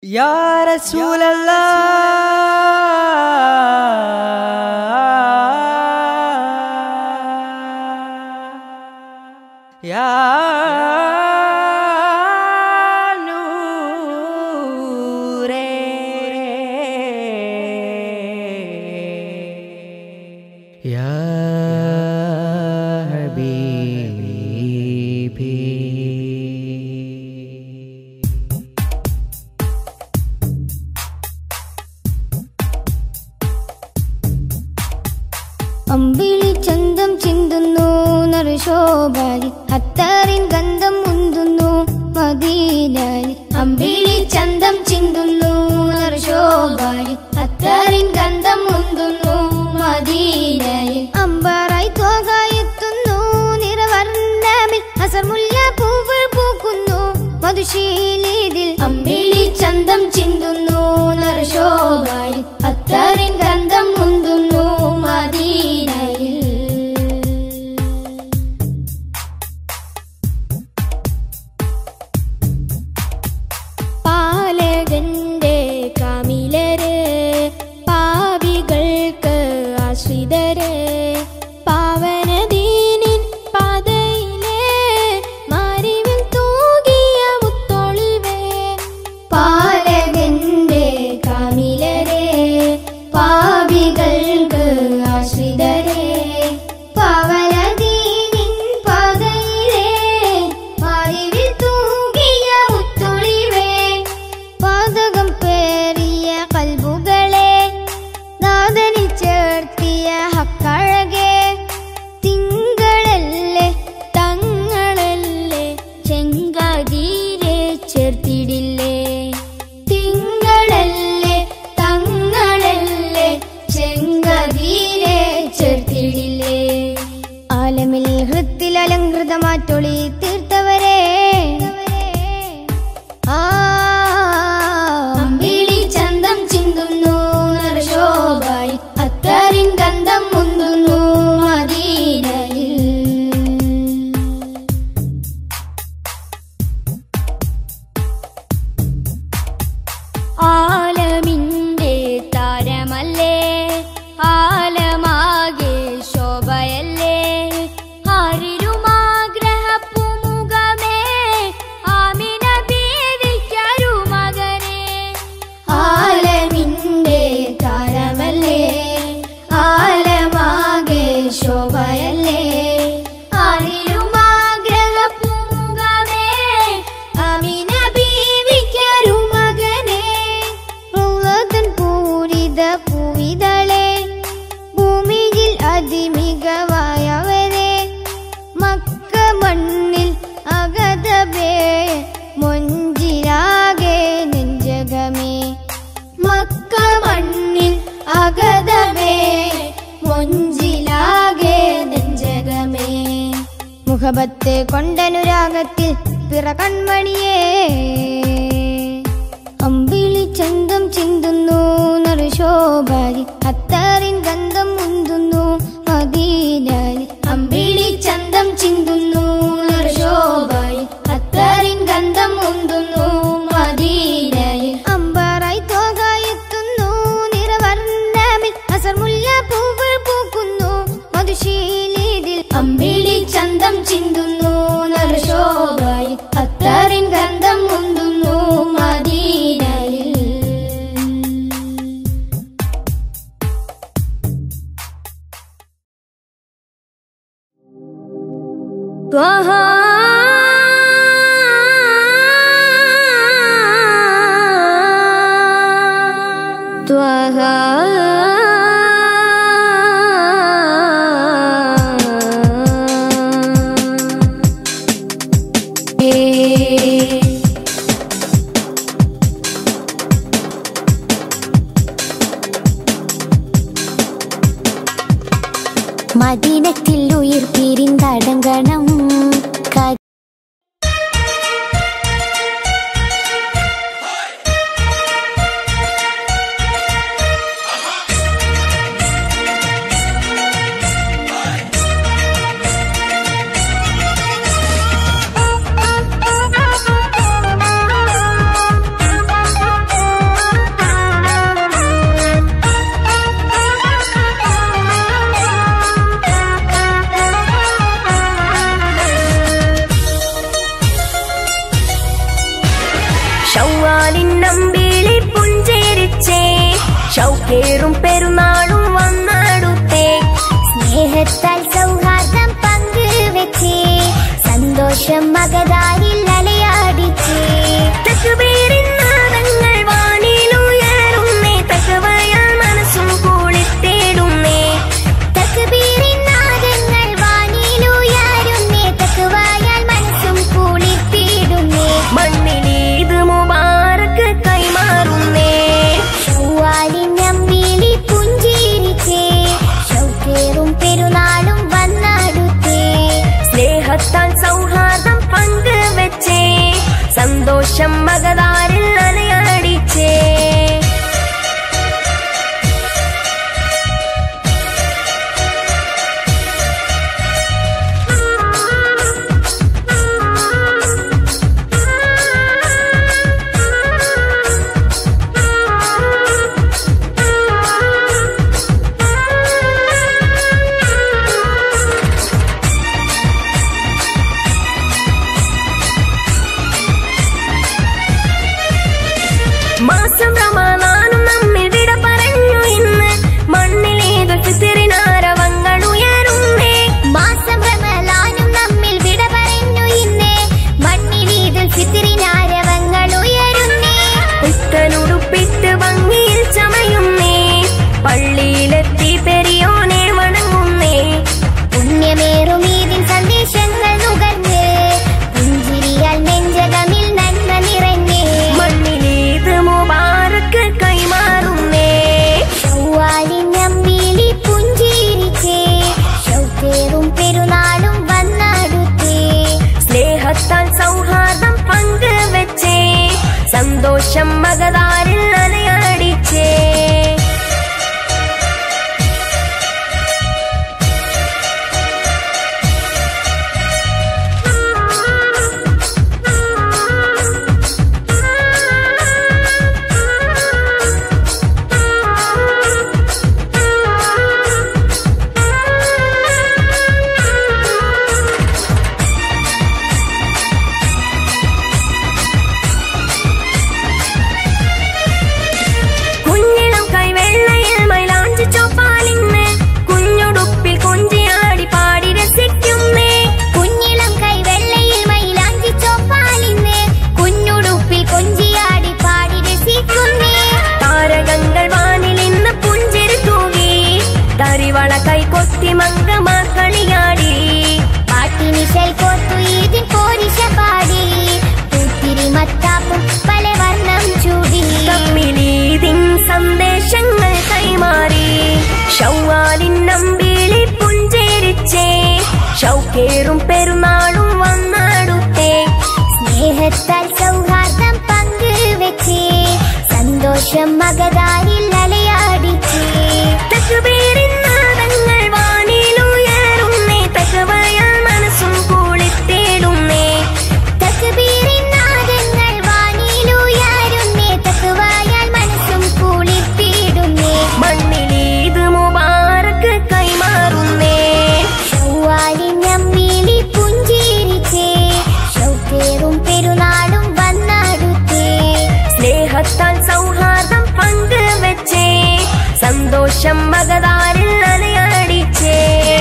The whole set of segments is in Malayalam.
يا رسول الله يا نور يا حبيبي അമ്പിളി ചന്തം ചിന്തുന്നു നറുശോഭാരി അത്താറിൻ ഗന്ധം മുന്തുന്നു മദീനാരി അമ്പിളി ചന്തം ചിന്തുന്നു നറുശോഭാരി അത്താറിൻ ഗന്ധം മുന്തുന്നു മദീനാരി അമ്പാറായി തോകായെത്തുന്നു നിറവർണ്ണമിൽ അസർമുല്ല പൂവ് പൂക്കുന്നു മധുശീലിതിൽ അമ്പിളി ചന്തം ചിന്തുന്നു നറുശോഭാരി അത്താറിൻ ഗന്ധം മുന്തുന്നു മദീനയിൽ പാലകന്റെ കാമിലര് പാപികൾക്ക് ആശ്രിതര് പാവനദീനിൻ പാതയിലെ മാരിവിൽ തൂകിയ മുത്തൊളിവേ പാലകന്റെ കാമിലരെ പാപികൾക്ക് ആശ്രിതരെ പാവനദീനിൻ പാതയിലെ മാരിവിൽ തൂകിയ മുത്തൊളിവേ പാതകം പേറിയ കൽബുകളെ നാദനിൽ ചേർത്തിയ ഹക്കഴകെ തിങ്കളല്ലേ തങ്ങളല്ലേ ചെങ്കതീരെ ചേർത്തിടില്ലേ തിങ്കളല്ലേ തങ്ങളല്ലേ ചെങ്കതീരെ ചേർത്തിടില്ലേ ആലമിൽ ഹൃത്തിൽ അലങ്കൃതമാറ്റൊളി തീർത്തവരെ ആ അമ്പിളി ചന്തം ചിന്തുന്നു നരശോഭായി അത്തറിൻ ഗന്ധം മുന്തുന്നു മദീനയിൽ ആലമിന്റെ താരമല്ലേ ആലമാകെ ശോഭയല്ലേ ആരിരുമാഗ്രഹപ്പുമുഖമേ ആമിന ബീവിക്കൊരു മകനെ ആലമിന്റെ താരമല്ലേ ആലമാകെ ശോഭയല്ലേ ആരിരുമാഗ്രഹപ്പുമുഖമേ ആമിന ബീവിക്കൊരു മകനെ റൗളതൻ പൂരിത പൂവിതളെ ഭൂമിയിൽ അതിമികവായവരെ മക്ക മണ്ണിൽ അഗതബേ മൊഞ്ചിരാകെ നെഞ്ചകമേ മക്ക മണ്ണിൽ അഗതബേ മൊഞ്ചിലാകെ നെഞ്ചകമേ മുഖബത്ത് കൊണ്ടനുരാഗത്തിൽ പിറ കൺമണിയേ അമ്പിളി ചന്തം ചിന്തുന്നു നറുശോഭാരി അത്താറിൻ ഗന്ധം മുന്തുന്നു മദീനാരി അമ്പിളി ചന്തം ചിന്തുന്നു നറുശോഭാരി അത്താറിൻ ഗന്ധം മുന്തുന്നു മദീനാരി അമ്പാറായി തോകായെത്തുന്നു നിറവർണ്ണമിൽ അസർമുല്ല പൂവ് പൂക്കുന്നു മധുശീലിതിൽ അമ്പിളി ചന്തം ചിന്തുന്നു നറുശോഭായി അത്താറിൻ ഗന്ധം മുന്തുന്നു ഷൗവാലിൻ നമ്പിളി പുഞ്ചേരിച്ചേ ഷൗക്കേറും പെരുന്നാളും വന്നടുത്തേ സ്നേഹത്താൽ സൗഹാർദ്ദം പങ്കുവെച്ച് സന്തോഷം മകതാരിൽ അലയാടിച്ച് തക്ബീറിൻ നാദങ്ങൾ വാനിലുയരുന്നേ തകവയാൽ മനസ്സും കുളിത്തേടുന്നേ തക്ബീറിൻ നാദങ്ങൾ വാനിലുയരുന്നേ തക്കുവായാൽ മനസ്സും കുളിർത്തിടുന്നേ മണ്ണിലീത് മുബാറക്ക് കൈമാറുന്നേ ഷൗവാലിൻ നമ്പിളി പുഞ്ചിരിച്ചേ ഷൗക്കേറും പെരുന്നാളും വന്നടുത്തേ സ്നേഹത്താൽ സൗഹാർദ്ദം പങ്കുവെച്ചേ സന്തോഷം മകതാരിൽ അലയടിച്ചേ മാസം റമദാനും നമ്മിൽ വിട പറഞ്ഞു ഇന്ന് മണ്ണിലേതു ഫിത്തിറിനാരവങ്ങൾ ഉയരുന്നേ മാസം റമലാനും നമ്മിൽ വിട പറഞ്ഞു ഇന്നേ മണ്ണിലീതിൽ ഫിത്തിറിനാരവങ്ങൾ ഉയരുന്നേ പുത്തനുടുപ്പിട്ട് ഭംഗിയിൽ ചമയുന്നേ പള്ളിയിലെത്തി പെരിയോനെ വണങ്ങുന്നേ പുണ്യമേറും ഈതിൻ സന്ദേശങ്ങൾ നുകർന്ന് പുഞ്ചിരിയാൽ നെഞ്ചകമിൽ നന്മ നിറഞ്ഞേ മണ്ണിലേത് മുബാറക്ക് കൈമാറുന്നേ ഷൗവാലിൻ നമ്പിളി പുഞ്ചിരിച്ചേ ഷൗക്കേറും പെരുന്നാളും വന്നടുത്തേ സ്നേഹത്താൽ സൗഹാർദ്ദം പങ്കുവെച്ചേ സന്തോഷം മകതാരിൽ അലയടിച്ചേ കുഞ്ഞിളം കൈവെള്ളയിൽ മൈലാഞ്ചി ചോപ്പാലിന്ന് കുഞ്ഞുടുപ്പിൽ കൊഞ്ചിയാടി പാടി രസിക്കുന്നേ കുഞ്ഞിളം കൈവെള്ളയിൽ മൈലാഞ്ചി ചോപ്പാലിന്ന് കുഞ്ഞുടുപ്പിൽ കൊഞ്ചിയാടി പാടി രസിക്കുന്നേ താരകങ്ങൾ വാനിൽ ഇന്ന് പുഞ്ചിരി തൂകി തരിവള കൈകൊത്തി മംഗമാക്കളിയാടി പാട്ടിനിശൽ കോർത്തു ഈതിൻ പോരിശ പാടി പൂത്തിരി മത്താപ്പും പല വർണ്ണം ചൂടി തമ്മിലീതിൻ സന്ദേശങ്ങൾ കൈമാറി ഷൗവാലിൻ നമ്പിളി പുഞ്ചേരിച്ചേ ഷൗക്കേറും പെരുന്നാളും വന്നടുത്തേ സ്നേഹത്താൽ സൗഹാർദ്ദം പങ്കുവെച്ച് സന്തോഷം മകതാരിൽ അലയാടിച്ച് തക്ബീറിൻ നാദങ്ങൾ വാനിലുയരുന്നേ തകവയാൽ മനസ്സും കുളിത്തേടുന്നേ തക്ബീറിൻ നാദങ്ങൾ വാനിലുയരുന്നേ തക്കുവായാൽ മനസ്സും കുളിർത്തിടുന്നേ മണ്ണിലീത് മുബാറക്ക് കൈമാറുന്നേ ഷൗവാലിൻ നമ്പിളി പുഞ്ചിരിച്ചേ ഷൗക്കേറും പെരുന്നാളും വന്നടുത്തേ സ്നേഹത്താൽ സൗഹാർദ്ദം പങ്കുവെച്ചേ സന്തോഷം മകതാരിൽ അലയടിച്ചേ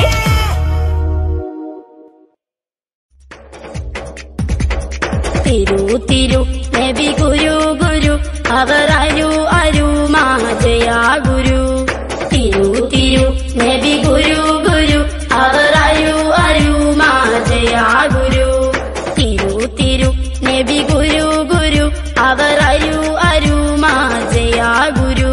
തിരു തിരു നബി ഗുരു ഗുരു അവർ അരു അരു മാജയാ ഗുരു തിരു തിരു നബി ഗുരു ഗുരു അവർ അരു അരു മാജയാ ഗുരു തിരു തിരു നബി ഗുരു ഗുരു അവർ അരു അരു മാജയാ ഗുരു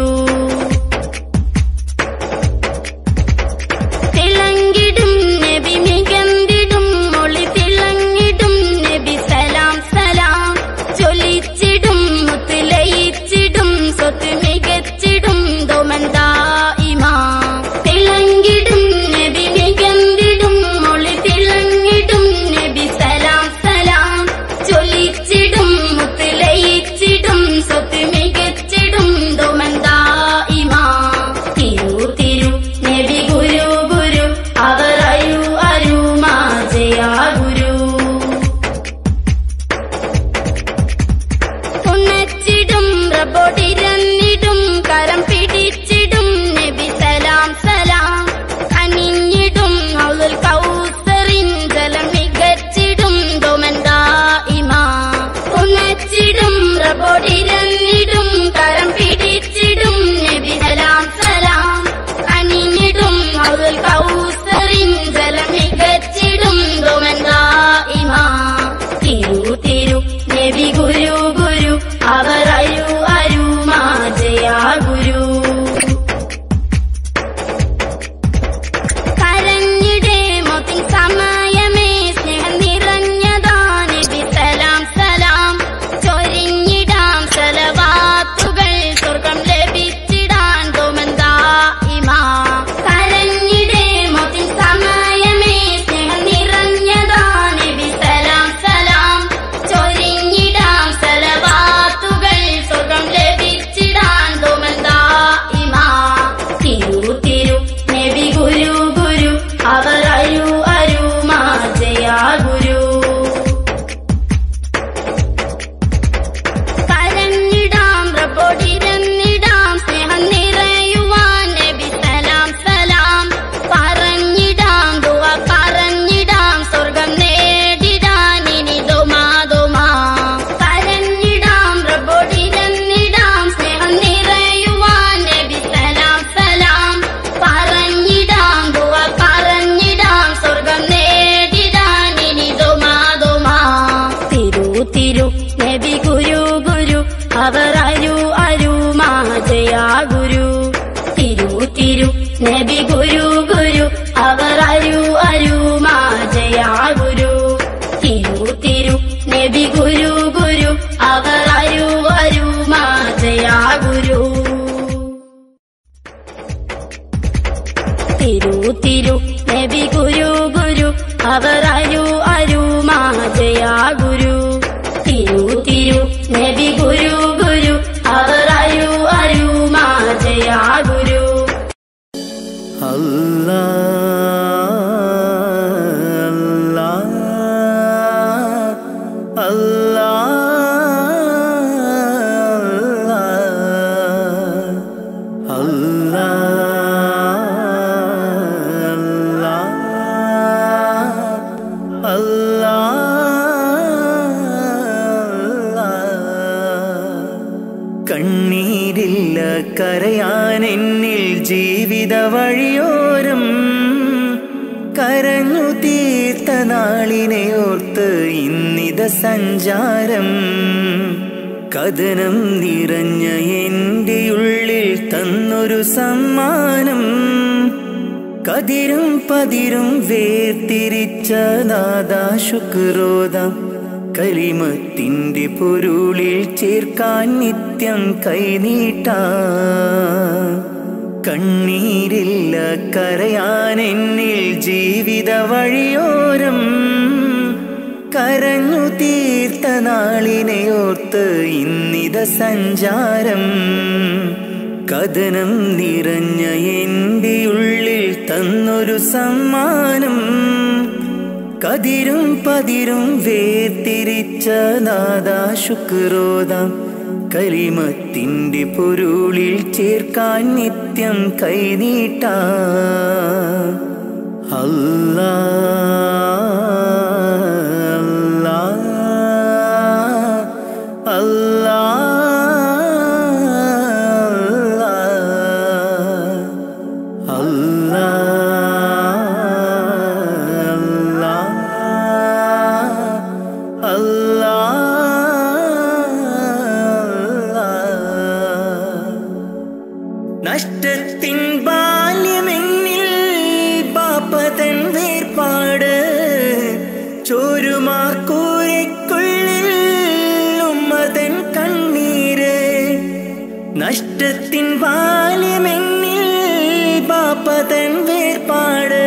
തിളങ്ങിടും നബി മികന്തിടും മൊളി തിളങ്ങിടും നബി സലാം സലാം ചൊല്ലിച്ചിടും മുത്തുലയിച്ചിടും സ്വത്ത് മികച്ചിടും ദോമന്താ ഇമാ തിളങ്ങിടും നബി മികന്തിടും മൊളി തിളങ്ങിടും നബി സലാം സലാം ചൊല്ലിച്ചിടും മുത്തുലയിച്ചിടും സ്വത്ത് മികച്ചിടും അവരരു അരു മാജയ ഗുരു തിരു തിരു നബി ഗുരു ഗുരു അവരരു അരു മാജയ ഗുരു തിരു തിരു നബി ഗുരു ഗുരു അവരരു അരു മാജയ ഗുരു തിരു തിരു നബി ഗുരു ഗുരു അവരരു അരു മാജയ ഗുരു തിരു തിരു നബി ഗുരു ഗുരു അവരരു അരു മാജയ ഗുരു അല്ലാ അല്ലാ അല്ലാ അല്ലാ കണ്ണീരില്ല കരയാൻ എന്നിൽ ജീവിത വഴിയോരം കരഞ്ഞു തീർത്ത നാളിനെ ഓർത്ത് ഇന്നിത സഞ്ചാരം കഥനം നിറഞ്ഞ എൻ്റെ ഉള്ളിൽ തന്നൊരു സമ്മാനം കതിരും പതിരും വേർതിരിച്ച നാദാ ശുക്രോദം കലിമത്തിൻ്റെ പൊരുളിൽ ചേർക്കാൻ നിത്യം കൈനീട്ട കണ്ണീരില്ല കരയാൻ എന്നിൽ ജീവിത വഴിയോരം കരഞ്ഞു തീർത്ത നാളിനെ ഓർത്ത് ഇന്നിത സഞ്ചാരം കഥനം നിറഞ്ഞ എൻ്റെ ഉള്ളിൽ തന്നൊരു സമ്മാനം കതിരും പതിരും വേർതിരിച്ച നാദാ ശുക്രോദം കലിമത്തിൻ്റെ പൊരുളിൽ ചേർക്കാൻ നിത്യം കൈനീട്ട അല്ലാ അല്ലാ അല്ലാ അല്ലാ അല്ലാ നഷ്ടത്തിൻ ബാല്യമെന്നിൽ പാപ്പതൻ വേർപാട് ചോരുമാക്കൂരയ്ക്കുള്ളിൽ ഉമ്മതൻ കണ്ണീര് നഷ്ടത്തിൻ ബാല്യമെന്നിൽ പാപ്പതൻ വേർപാട്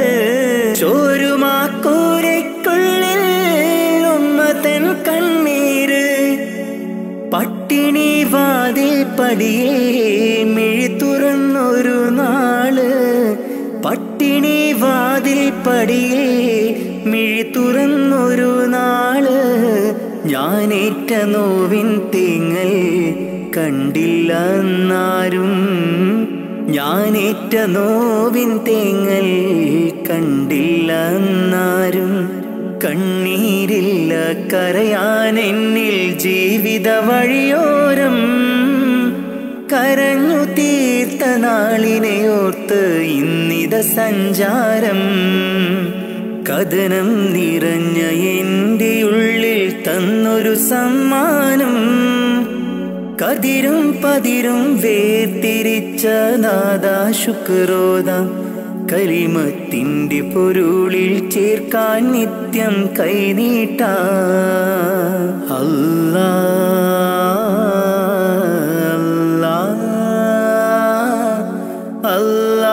ചോരുമാക്കൂരയ്ക്കുള്ളിൽ ഉമ്മതൻ കണ്ണീര് പട്ടിണി വാതിൽ പടിയേ മിഴി തുറന്നൊരു നാള് പട്ടിണി വാതിൽ പടിയേ മിഴി തുറന്നൊരു നാള് ഞാനേറ്റ നോവിൻ തേങ്ങൽ കണ്ടില്ല എന്നാരും ഞാനേറ്റ നോവിൻ തേങ്ങൽ കണ്ടില്ല എന്നാരും കണ്ണീരില്ല കരയാൻ എന്നിൽ ജീവിത വഴിയോരം കരഞ്ഞു തീർത്ത നാളിനെ ഓർത്ത് ഇന്നിത സഞ്ചാരം കഥനം നിറഞ്ഞ എൻ്റെ ഉള്ളിൽ തന്നൊരു സമ്മാനം കതിരും പതിരും വേർതിരിച്ച നാദാ ശുക്രോദം കലിമത്തിൻ്റെ പൊരുളിൽ ചേർക്കാൻ നിത്യം കൈനീട്ട അല്ലാ അല്ലാ അല്ലാ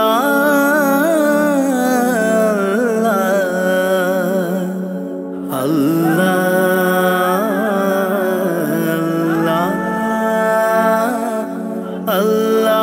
അല്ലാ അല്ലാ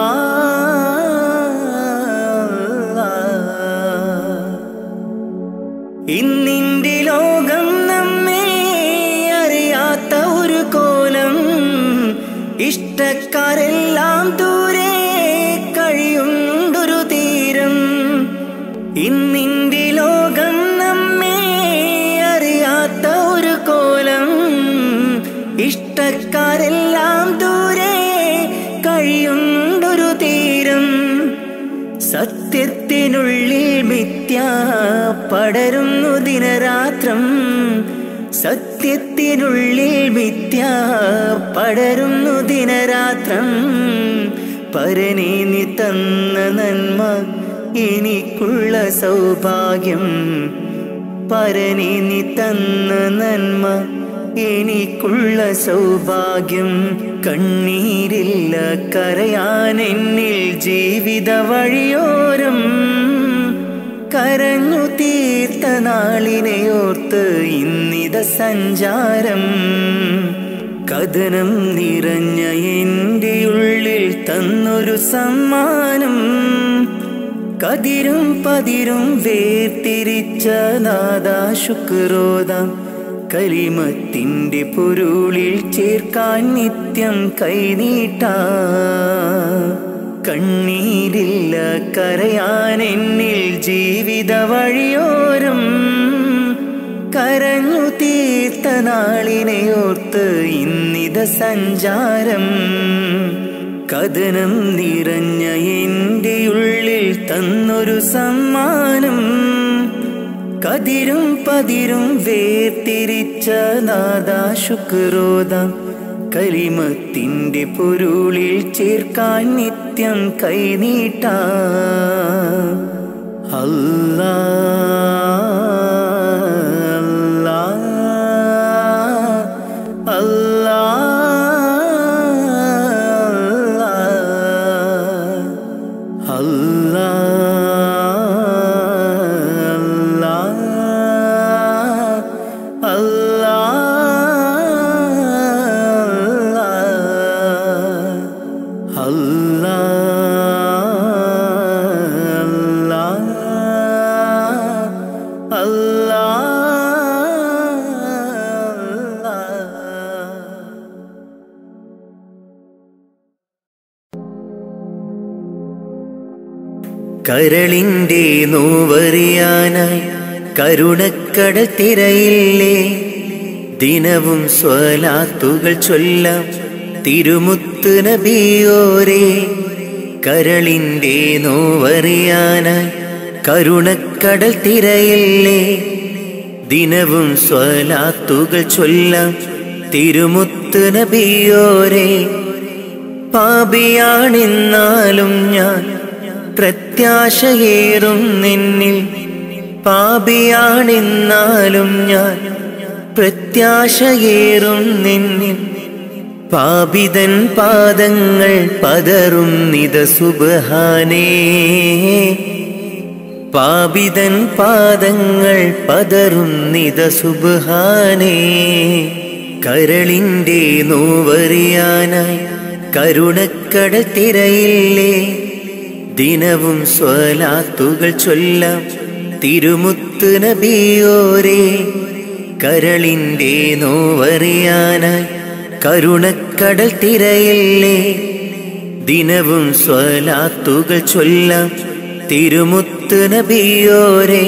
ഇന്നിന്റെ ലോകം നമ്മെ അറിയാത്ത ഒരു കോലം ഇഷ്ടക്കാരെല്ലാം ദൂരെ കഴിയുണ്ടൊരു തീരം ഇന്നിന്റെ ലോകം നമ്മെ അറിയാത്ത ഒരു കോലം ഇഷ്ടക്കാരെല്ലാം ദൂരെ കഴിയുണ്ടൊരു തീരം സത്യത്തിനുള്ളിൽ മിഥ്യ പടരുന്നു ദിനരാത്രം സത്യ സത്യത്തിനുള്ളിൽ മിഥ്യ പടരുന്നു ദിനരാത്രം പരനെ നീ തന്ന നന്മ എനിക്കുള്ള സൗഭാഗ്യം പരനെ നീ തന്ന നന്മ എനിക്കുള്ള സൗഭാഗ്യം കണ്ണീരില്ല കരയാൻ എന്നിൽ ജീവിത വഴിയോരം കരഞ്ഞു തീർത്ത നാളിനെയോർത്ത് ഇന്നിത സഞ്ചാരം കഥനം നിറഞ്ഞ എൻ്റെ ഉള്ളിൽ തന്നൊരു സമ്മാനം കതിരും പതിരും വേർതിരിച്ച നാദാ ശുക്രോദാം കലിമത്തിൻ്റെ പൊരുളിൽ ചേർക്കാൻ നിത്യം കൈനീട്ട കണ്ണീരില്ല കരയാൻ എന്നിൽ ജീവിത വഴിയോരം കരഞ്ഞു തീർത്ത നാളിനെയോർത്ത് ഇന്നിത സഞ്ചാരം കഥനം നിറഞ്ഞ എൻ്റെ ഉള്ളിൽ തന്നൊരു സമ്മാനം കതിരും പതിരും വേർതിരിച്ച നാദാ ശുക്രോദാം കലിമത്തിൻ്റെ പൊരുളിൽ ചേർക്കാൻ നിത്യം കൈനീട്ട അല്ലാ അല്ലാ അല്ലാ അല്ലാ അല്ലാ അല്ലാ അല്ലാ അല്ലാ അല്ലാ കരളിന്റെ നോവറിയാനായി കരുണക്കടൽ തിരയില്ലേ ദിനവും സ്വലാത്തുകൾ ചൊല്ലാം തിരുമുത്ത് നബിയോരേ കരളിന്റെ നോവറിയാനായി കരുണക്കടൽ തിരയില്ലേ ദിനവും സ്വലാത്തുകൾ ചൊല്ലാം തിരുമുത്ത് നബിയോരേ പാപിയാണെന്നാലും ഞാൻ പ്രത്യാശയേറും നിന്നിൽ പാപിയാണെന്നാലും ഞാൻ പ്രത്യാശയേറും നിന്നിൽ പാപിതൻ പാദങ്ങൾ പതറും നിത സുബഹാനേ പാപിതൻ പാദങ്ങൾ പതറും നിത സുബഹാനേ കരളിന്റെ നോവറിയാനായി കരുണക്കട തിരയില്ലേ ദിനവും സ്വലാത്തുകൾ ചൊല്ലാം തിരുമുത്ത് നബിയോരേ കരളിന്റെ നോവറിയാനായി കരുണക്കടൽ തിരയില്ലേ ദിനവും സ്വലാത്തുകൾ ചൊല്ലാം തിരുമുത്ത് നബിയോരേ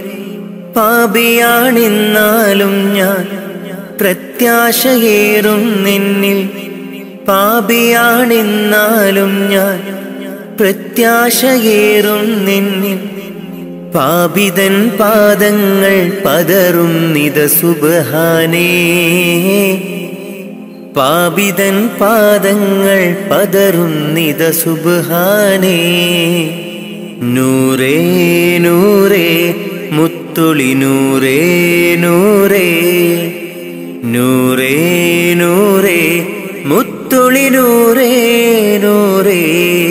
പാപിയാണെന്നാലും ഞാൻ പ്രത്യാശയേറും നിന്നിൽ പാപിയാണെന്നാലും ഞാൻ പ്രത്യാശയേറും നിന്നിൽ പാപിതൻ പാദങ്ങൾ പതറും നിത സുബഹാനേ പാപിതൻ പാദങ്ങൾ പതറും നിത സുബഹാനേ നൂറേ നൂറേ മുത്തുളി നൂറേ നൂറേ നൂറേ നൂറേ മുത്തുളി നൂറേ നൂറേ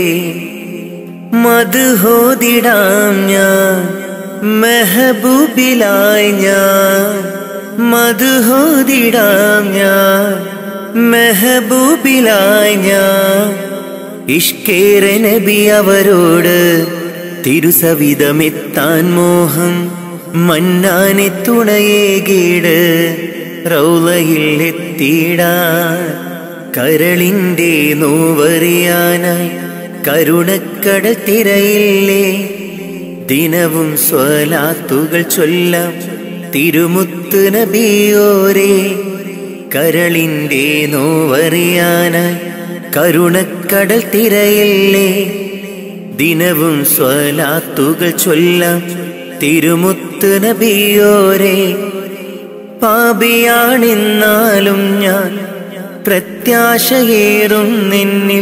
മധുഹോദിടാം ഞാൻ മെഹബൂബിലായി ഞാൻ മധുഹോദിടാം ഞാൻ മെഹബൂബിലായി ഞാൻ ഇഷ്കേര നബി അവരോട് തിരുസവിധമെത്താൻ മോഹം മന്നാനെ തുണയേകീട് റൗലയിൽ എത്തിയിടാൻ കരളിന്റെ നോവറിയാനായി കരുണക്കട തിരയില്ലേ ദിനവും സ്വലാത്തുകൾ ചൊല്ലാം തിരുമുത്ത് നബിയോരേ കരളിന്റെ നോവറിയാനായി കരുണക്കടൽ തിരയില്ലേ ദിനവും സ്വലാത്തുകൾ ചൊല്ലാം തിരുമുത്ത് നബിയോരേ പാപിയാണെന്നാലും ഞാൻ പ്രത്യാശയേറും നിന്നിൽ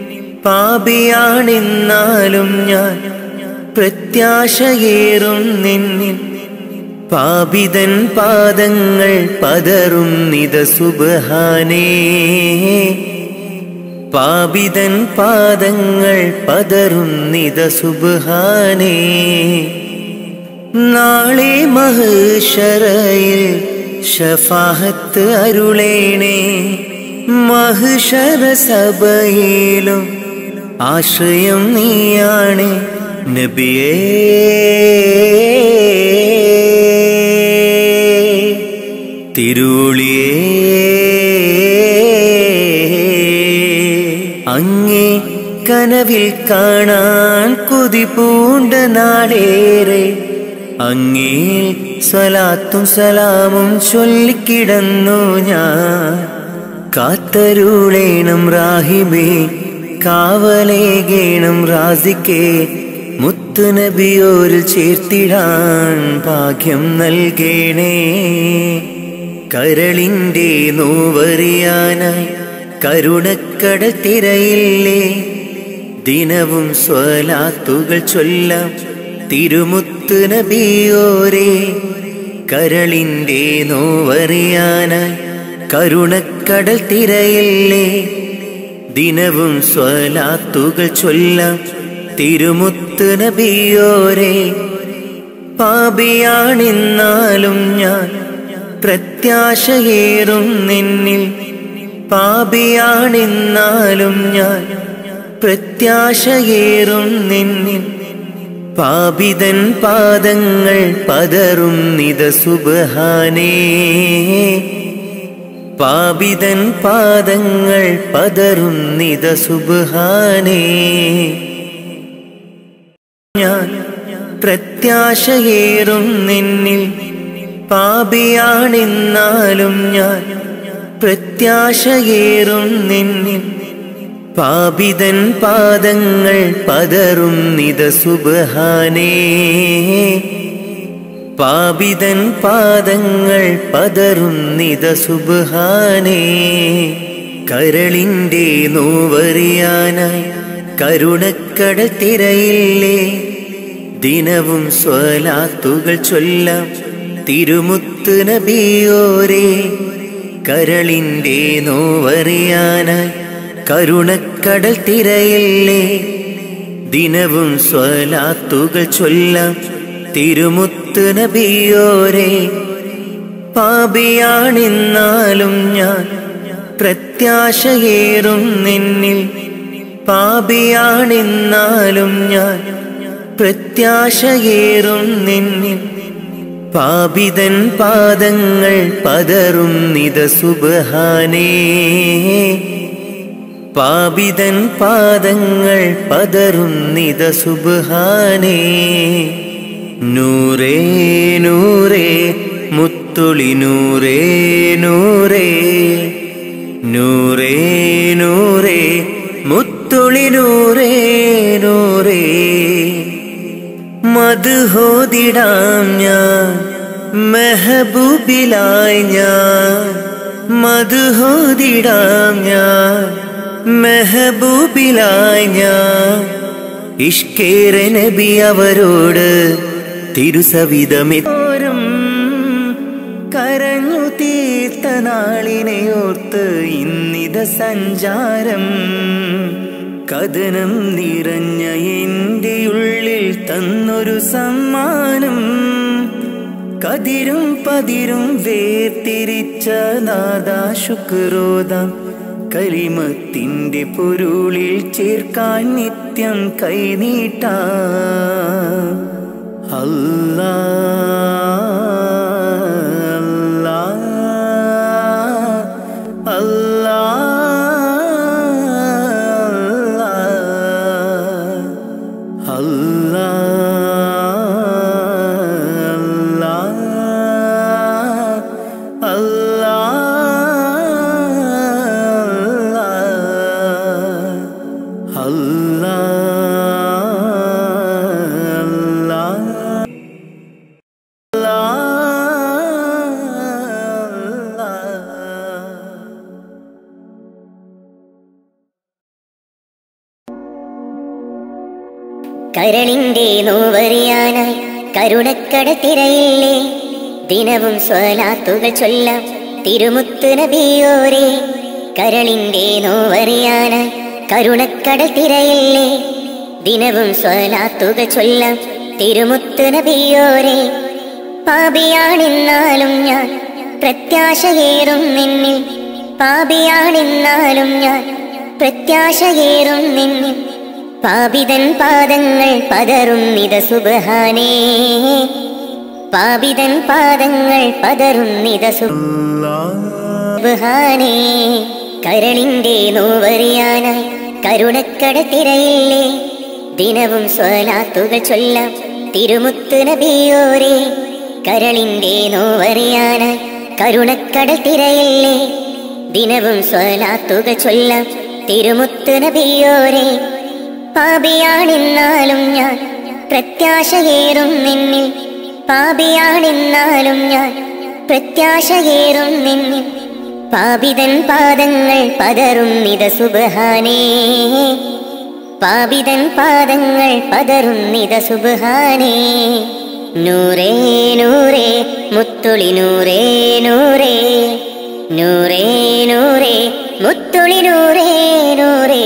പാപിയാണെന്നാലും ഞാൻ പ്രത്യാശയേറും നിന്നിൽ പാപിതൻ പാദങ്ങൾ പതറും നിത സുബഹാനേ പാപിതൻ പാദങ്ങൾ പതറും നിത സുബഹാനേ നാളെ മഹുഷറയിൽ ഷഫാഹത്ത് അരുളേണേ മഹുഷറ സഭയിലും ആശ്രയം നീയാണ് നബിയേ തിരുളിയേ അങ്ങേ കനവിൽ കാണാൻ കൊതി പൂണ്ട നാടേറെ അങ്ങേ സ്വലാത്തും സലാമും ചൊല്ലിക്കിടന്നു ഞാൻ കാത്തരുളേണം റാഹിബേ കാവലേകേണം റാസിക്കേ മുത്തുനബിയോരിൽ ചേർത്തിടാൻ ഭാഗ്യം നൽകേണേ കരളിന്റെ നോവറിയാനായി കരുണക്കട തിരയില്ലേ ദിനവും സ്വലാത്തുകൾ ചൊല്ലാം തിരുമുത്ത് നബിയോരേ കരളിന്റെ നോവറിയാനായി കരുണക്കടൽ തിരയില്ലേ ദിനവും സ്വലാത്തുകൾ ചൊല്ലാം തിരുമുത്ത് നബിയോരേ പാപിയാണെന്നാലും ഞാൻ പ്രത്യാശയേറും നിന്നിൽ പാപിയാണെന്നാലും ഞാൻ പ്രത്യാശയേറും നിന്നിൽ പാപിതൻ പാദങ്ങൾ പതറും നിത സുബഹാനേ പാപിതൻ പാദങ്ങൾ പതറും നിത സുബഹാനേ ഞാൻ പ്രത്യാശയേറും നിന്നിൽ പാപിയാണെന്നാലും ഞാൻ പ്രത്യാശയേറും നിന്നിൽ പാപിതൻ പാദങ്ങൾ പതറും നിത സുബഹാനേ പാപിതൻ പാദങ്ങൾ പതറും നിത സുബഹാനേ കരളിന്റെ നോവറിയാനായി കരുണക്കട തിരയില്ലേ ദിനവും സ്വലാത്തുകൾ ചൊല്ലാം തിരുമുത്ത് നബിയോരേ കരളിന്റെ നോവറിയാനായി കരുണക്കടൽ തിരയില്ലേ ദിനവും സ്വലാത്തുകൾ ചൊല്ലാം തിരുമുത്ത് നബിയോരേ പാപിയാണെന്നാലും ഞാൻ പ്രത്യാശയേറും നിന്നിൽ പാപിയാണെന്നാലും ഞാൻ പ്രത്യാശയേറും നിന്നിൽ പാപിതൻ പാദങ്ങൾ പതറും നിത സുബഹാനേ പാപിതൻ പാദങ്ങൾ പതറും നിത സുബഹാനേ നൂറേ നൂറേ മുത്തുളി നൂറേ നൂറേ നൂറേ നൂറേ മുത്തുളി നൂറേ നൂറേ മധുഹോദിടാം ഞാൻ മെഹബൂബിലായി ഞാൻ മധുഹോദിടാം ഞാൻ മെഹബൂബിലായി ഞാൻ ഇഷ്കേറെ നബി അവരോട് തിരുസവിധമെത്തോരും കരഞ്ഞു തീർത്ത നാളിനെ ഓർത്ത് ഇന്നിത സഞ്ചാരം കഥനം നിറഞ്ഞ എൻ്റെ ഉള്ളിൽ തന്നൊരു സമ്മാനം കതിരും പതിരും വേർതിരിച്ച നാദാ ശുക്രോദാം കലിമത്തിൻ്റെ പൊരുളിൽ ചേർക്കാൻ നിത്യം കൈനീട്ട അല്ലാ അല്ലാ അല്ലാ അല്ലാ അല്ലാ അല്ലാ അല്ലാ കരളിന്റെ നോവറിയാനായി കരുണക്കട തിരയില്ലേ ദിനവും സ്വലാത്തുകൾ ചൊല്ലാം തിരുമുത്ത് നബിയോരെ കരളിന്റെ നോവറിയാനായി കരുണക്കട തിരയില്ലേ ദിനവും സ്വലാത്തുകൾ ചൊല്ലാം തിരുമുത്ത് നബിയോരെ പാപിയാണെന്നാലും ഞാൻ പ്രത്യാശയേറും നിന്നിൽ പാപിയാണെന്നാലും ഞാൻ പ്രത്യാശയേറും നിന്നിൽ പാപിതൻ പാദങ്ങൾ പതറുന്നിത സുബഹാനേ പാപിതൻ പാദങ്ങൾ പതറുന്നിത സുബഹാനേ കരളിന്റെ നോവറിയാനായി കരുണക്കട തിരയില്ലേ ദിനവും സ്വലാത്തുകൾ ചൊല്ലാം തിരുമുത്ത് നബിയോരെ കരളിന്റെ നോവറിയാനായി കരുണക്കട തിരയില്ലേ ദിനവും സ്വലാത്തുകൾ ചൊല്ലാം തിരുമുത്ത് നബിയോരെ പാപിയാണെന്നാലും ഞാൻ പ്രത്യാശയേറും നിന്നിൽ പാപിയാണെന്നാലും ഞാൻ പ്രത്യാശയേറും നിന്നിൽ പാപിതൻ പാദങ്ങൾ പതറുന്നിത സുബഹാനേ പാപിതൻ പാദങ്ങൾ പതറുന്നിത സുബഹാനേ നൂറേ നൂറേ മുത്തുളി നൂറേ നൂറേ നൂറേ നൂറേ മുത്തുളി നൂറേ നൂറേ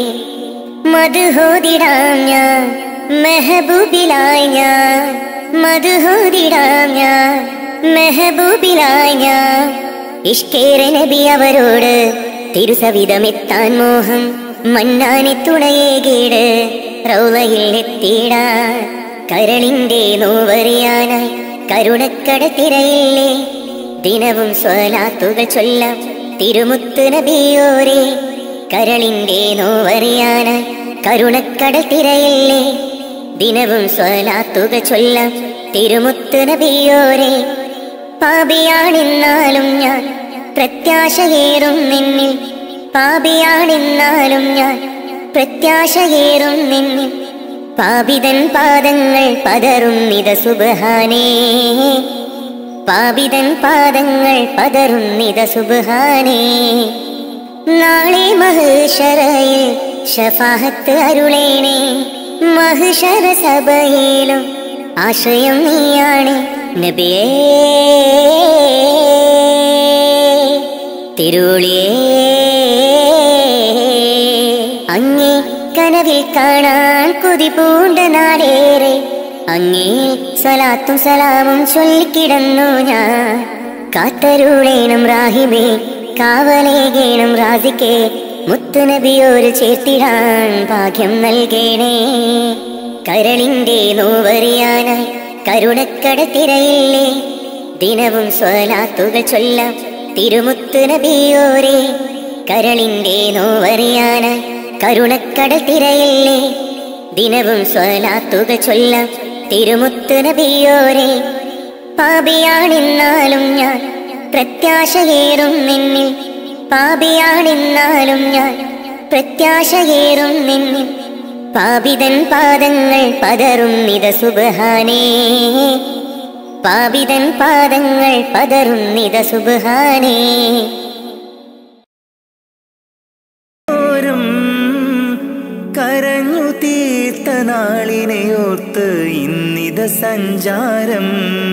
മധുഹോതിടാം ഞാൻ മെഹബൂബിലായി ഞാൻ മധുഹോതിടാം ഞാൻ മെഹബൂബിലായി ഞാൻ ഇഷ്കേറെ നബി അവരോട് തിരുസവിധമെത്താൻ മോഹം മന്നാനെ തുണയെ കേട് റൗലയിൽ എത്തിയിടാൻ കരളിന്റെ നോവറിയാനായി കരുണക്കട തിരയില്ലേ ദിനവും സ്വലാത്തുകൾ ചൊല്ലാം തിരുമുത്ത് നബിയോരെ കരളിന്റെ നോവറിയാനായി കരുണക്കട തിരയില്ലേ ദിനവും സ്വലാത്തുകൾ ചൊല്ലാം തിരുമുത്ത് നബിയോരെ പാപിയാണെന്നാലും ഞാൻ പ്രത്യാശയേറും നിന്നിൽ പാപിയാണെന്നാലും ഞാൻ പ്രത്യാശയേറും നിന്നിൽ പാപിതൻ പാദങ്ങൾ പതറുന്നിത സുബഹാനേ പാപിതൻ പാദങ്ങൾ പതറുന്നിത സുബഹാനേ നാളെ മഹേശ്വരയിൽ ഷഫാഹത്ത് അരുളേണേ മഹിഷര സഭയിലും ആശ്രയം നീയാണ് നബിയേ തിരുളിയേ അങ്ങേ കനവിൽ കാണാൻ കൊതി പൂണ്ട നാടേറെ അങ്ങേ സലാത്തും സലാമും ചൊല്ലിക്കിടന്നു ഞാൻ കാത്തരുളേണം റാഹിബേ കാവലേകേണം റാസിക്കേ മുത്തുനബിയോര് ചേർത്തിടാൻ ഭാഗ്യം നൽകേണേ കരളിന്റെ നോവറിയാനായി കരുണക്കട തിരയില്ലേ ദിനവും സ്വലാത്തുകൾ ചൊല്ലാം തിരുമുത്ത് നബിയോരെ കരളിന്റെ നോവറിയാനായി കരുണക്കട തിരയില്ലേ ദിനവും സ്വലാത്തുകൾ ചൊല്ലാം തിരുമുത്ത് നബിയോരെ പാപിയാണെന്നാലും ഞാൻ പ്രത്യാശയേറും നിന്നിൽ പാപിയാണെന്നാലും ഞാൻ പ്രത്യാശയേറും നിന്നിൽ പാപിതൻ പാദങ്ങൾ പതറുന്നിത സുബഹാനേ പാപിതൻ പാദങ്ങൾ പതറുന്നിത സുബഹാനേ ഓരം കരഞ്ഞു തീർത്ത നാളിനെയോർത്ത് ഇന്നിത സഞ്ചാരം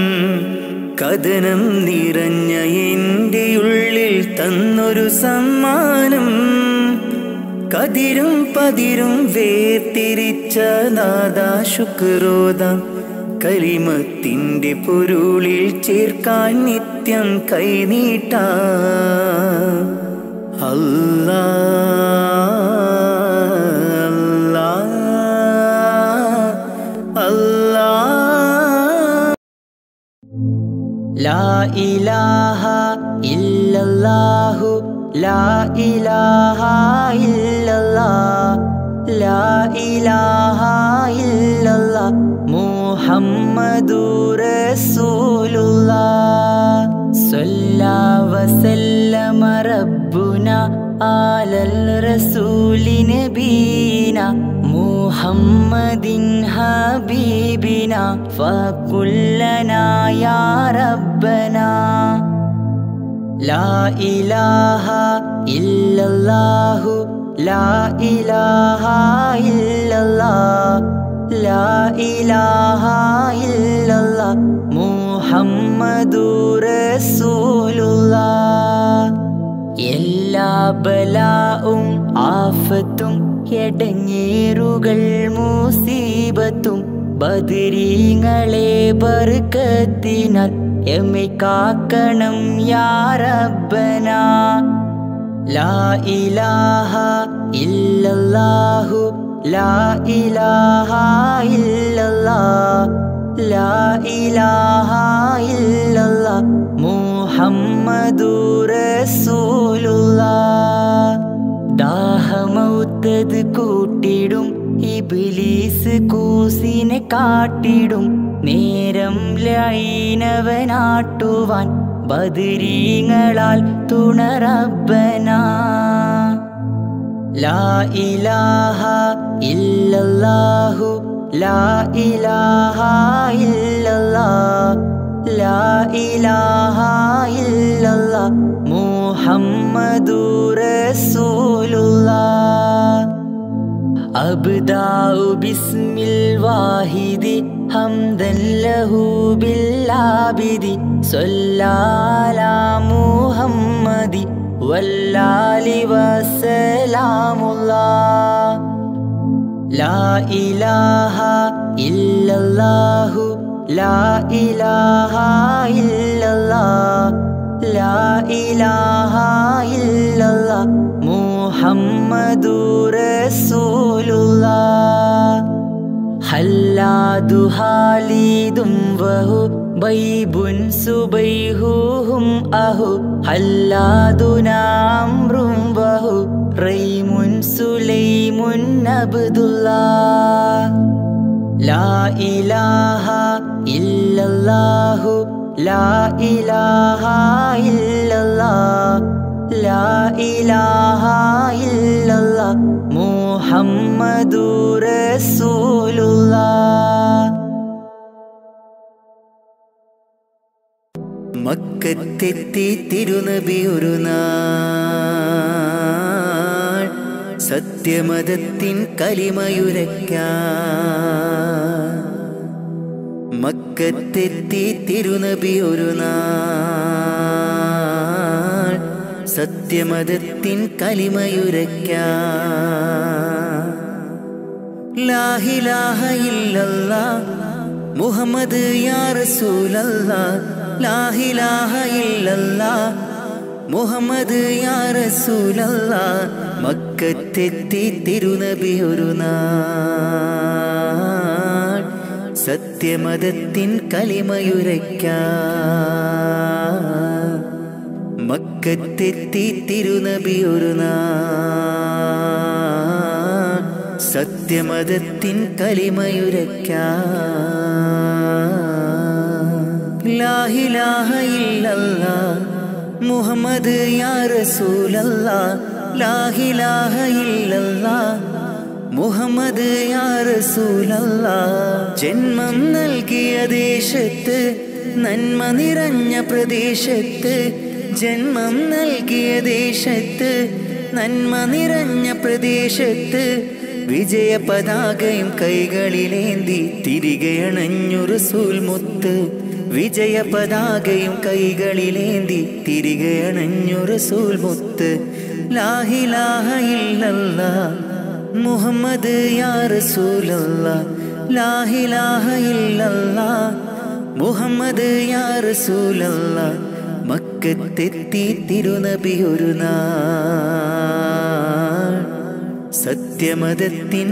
കഥനം നിറഞ്ഞ എൻ്റെ ഉള്ളിൽ തന്നൊരു സമ്മാനം കതിരും പതിരും വേർതിരിച്ച നാദാ ശുക്രോദാം കലിമത്തിൻ്റെ പൊരുളിൽ ചേർക്കാൻ നിത്യം കൈനീട്ടാ അല്ലാ അല്ലാ ലാ ഇലാഹ ഇല്ലല്ലാഹു ലാ ഇലാഹ ഇല്ലല്ലാഹ് ലാ ഇലാഹ ഇല്ലല്ലാഹ് മുഹമ്മദുർ റസൂലുള്ളാഹ് സ്വല്ലാ വസല്ലമ റബ്ബുന ആലൽ റസൂലി നബീന മുഹമ്മദിൻ ഹബീബിന ഫകുല്ലനാ യാ റബ്ബനാ لا إله إلا الله لا إله إلا الله ലാ ഇലാഹ ഇല്ലല്ലാ മുഹമ്മദുർ റസൂലുള്ളാഹ് എല്ലാ ബലാവും ആഫത്തും എടങ്ങേറുകൾ മുസീബത്തും ബദരീങ്ങളെ ബർക്കത്തിനാൽ എമ്മെ കാക്കണം യാ റബ്ബന ലാ ഇലാഹ ഇല്ലല്ലാഹു ലാ ഇലാഹ ഇല്ലല്ലാഹ് ലാ ഇലാഹ ഇല്ലല്ലാഹ് മുഹമ്മദുർ റസൂലുള്ളാഹ് ദാഹമൗത്തത് കൂട്ടിടും ഇബിലീസ് കൂസിനെ കാട്ടിടും നേരം ലൈനവനാട്ടുവാൻ ബദരീങ്ങളാൽ തുണറബന ലാ ഇലാഹ ഇല്ലല്ലാഹു ലാ ഇലാഹ ഇല്ലല്ലാഹ് ലാ ഇലാഹ ഇല്ലല്ലാഹ് മുഹമ്മദുർ റസൂലുള്ളാഹ് أبدأ باسم الواحد حمدا له بالعابد صلى على محمد والآل وسلام الله لا إله إلا الله لا إله إلا الله لا إله إلا الله محمد رسول الله حلاد حاليد وهو بيب سبيههم أهو حلادنا أمر وهو ريم سليم عبد الله لا إله إلا الله لا إله إلا الله لا إله إلا الله محمد رسول الله മക്കത്തെത്തി തിരുനബി ഒരു നാൾ സത്യമതത്തിൻ കലിമയുരയ്ക്കാൻ മക്കത്തെത്തി തിരുനബി ഒരു നാൾ സത്യമതത്തിൻ കലിമയുരയ്ക്കാൻ ലാഹിലാഹ ഇല്ലല്ലാ മുഹമ്മദ് യാ റസൂലല്ലാ ലാഹിലാഹ ഇല്ലല്ലാ മുഹമ്മദ് യാ റസൂലല്ലാ മക്കത്തെത്തി തിരുനബി ഒരു നാൾ സത്യമതത്തിൻ കലിമയുരയ്ക്കാൻ മക്കത്തെത്തി തിരുനബി ഒരു നാൾ സത്യമതത്തിൻ കലിമയുരയ്ക്കാൻ ലാഹിലാഹ ഇല്ലല്ലാ മുഹമ്മദ് യാ റസൂലല്ലാ ലാഹിലാഹ ഇല്ലല്ലാ മുഹമ്മദ് യാ റസൂലല്ലാ ജന്മം നൽകിയ ദേശത്ത് നന്മ നിറഞ്ഞ പ്രദേശത്ത് ജന്മം നൽകിയ ദേശത്ത് നന്മ നിറഞ്ഞ പ്രദേശത്ത് വിജയ പതാകയും കൈകളിലേന്തി തിരികെ അണഞ്ഞു റസൂൽ മുത്ത് വിജയ പതാകയും കൈകളിലേന്തി തിരികെ അണഞ്ഞു റസൂൽ മുത്ത് ലാഹിലാഹ ഇല്ലല്ലാ മുഹമ്മദ് യാ റസൂലല്ലാ ലാഹിലാഹ ഇല്ലല്ലാ മുഹമ്മദ് യാ റസൂലല്ലാ മക്കത്തെത്തി തിരുനബി ഒരു നാൾ സത്യമതത്തിൻ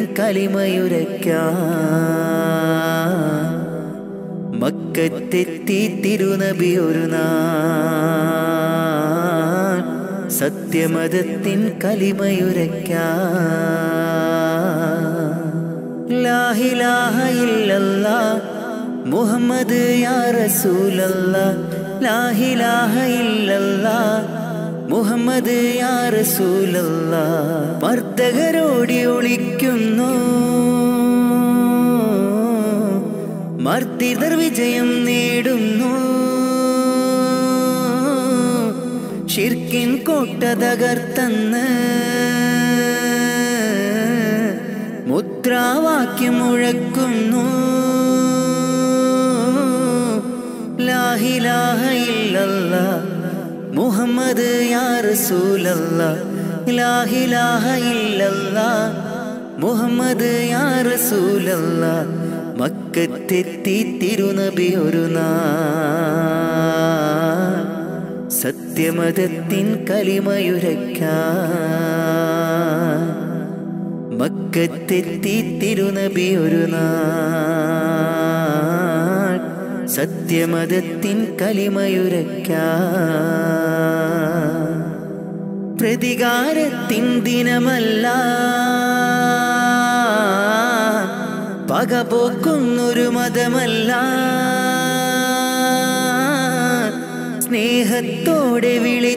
കലിമയുരയ്ക്കാൻ മക്കത്തെത്തി തിരുനബി ഒരു നാൾ സത്യമതത്തിൻ കലിമയുരയ്ക്കാൻ ലാഹിലാഹ ഇല്ലല്ലാ മുഹമ്മദ് യാ റസൂലല്ലാ ലാഹിലാഹ ഇല്ലല്ലാ മുഹമ്മദ് യാ റസൂലല്ലാ മർദ്ദകരോടി ഒളിക്കുന്നു മർദ്ദിതർ വിജയം നേടുന്നു ഷിർക്കിൻ കോട്ട തകർത്തന്ന് മുത്ത മുദ്രാവാക്യം മുഴക്കുന്നു ലാഹിലാഹ ഇല്ലല്ല മുഹമ്മദ് യാ റസൂലല്ല ലാഹിലാഹ ഇല്ലല്ല മുഹമ്മദ് യാ റസൂലല്ല മക്കത്തെത്തി തിരുനബി ഒരു നാൾ സത്യമതത്തിൻ കലിമയുരയ്ക്കാൻ മക്കത്തെത്തി തിരുനബി ഒരു നാൾ സത്യമതത്തിൻ കലിമയുരയ്ക്കാൻ പ്രതികാരത്തിൻ ദിനമല്ല പകപോക്കുന്നൊരു മതമല്ല സ്നേഹത്തോടെ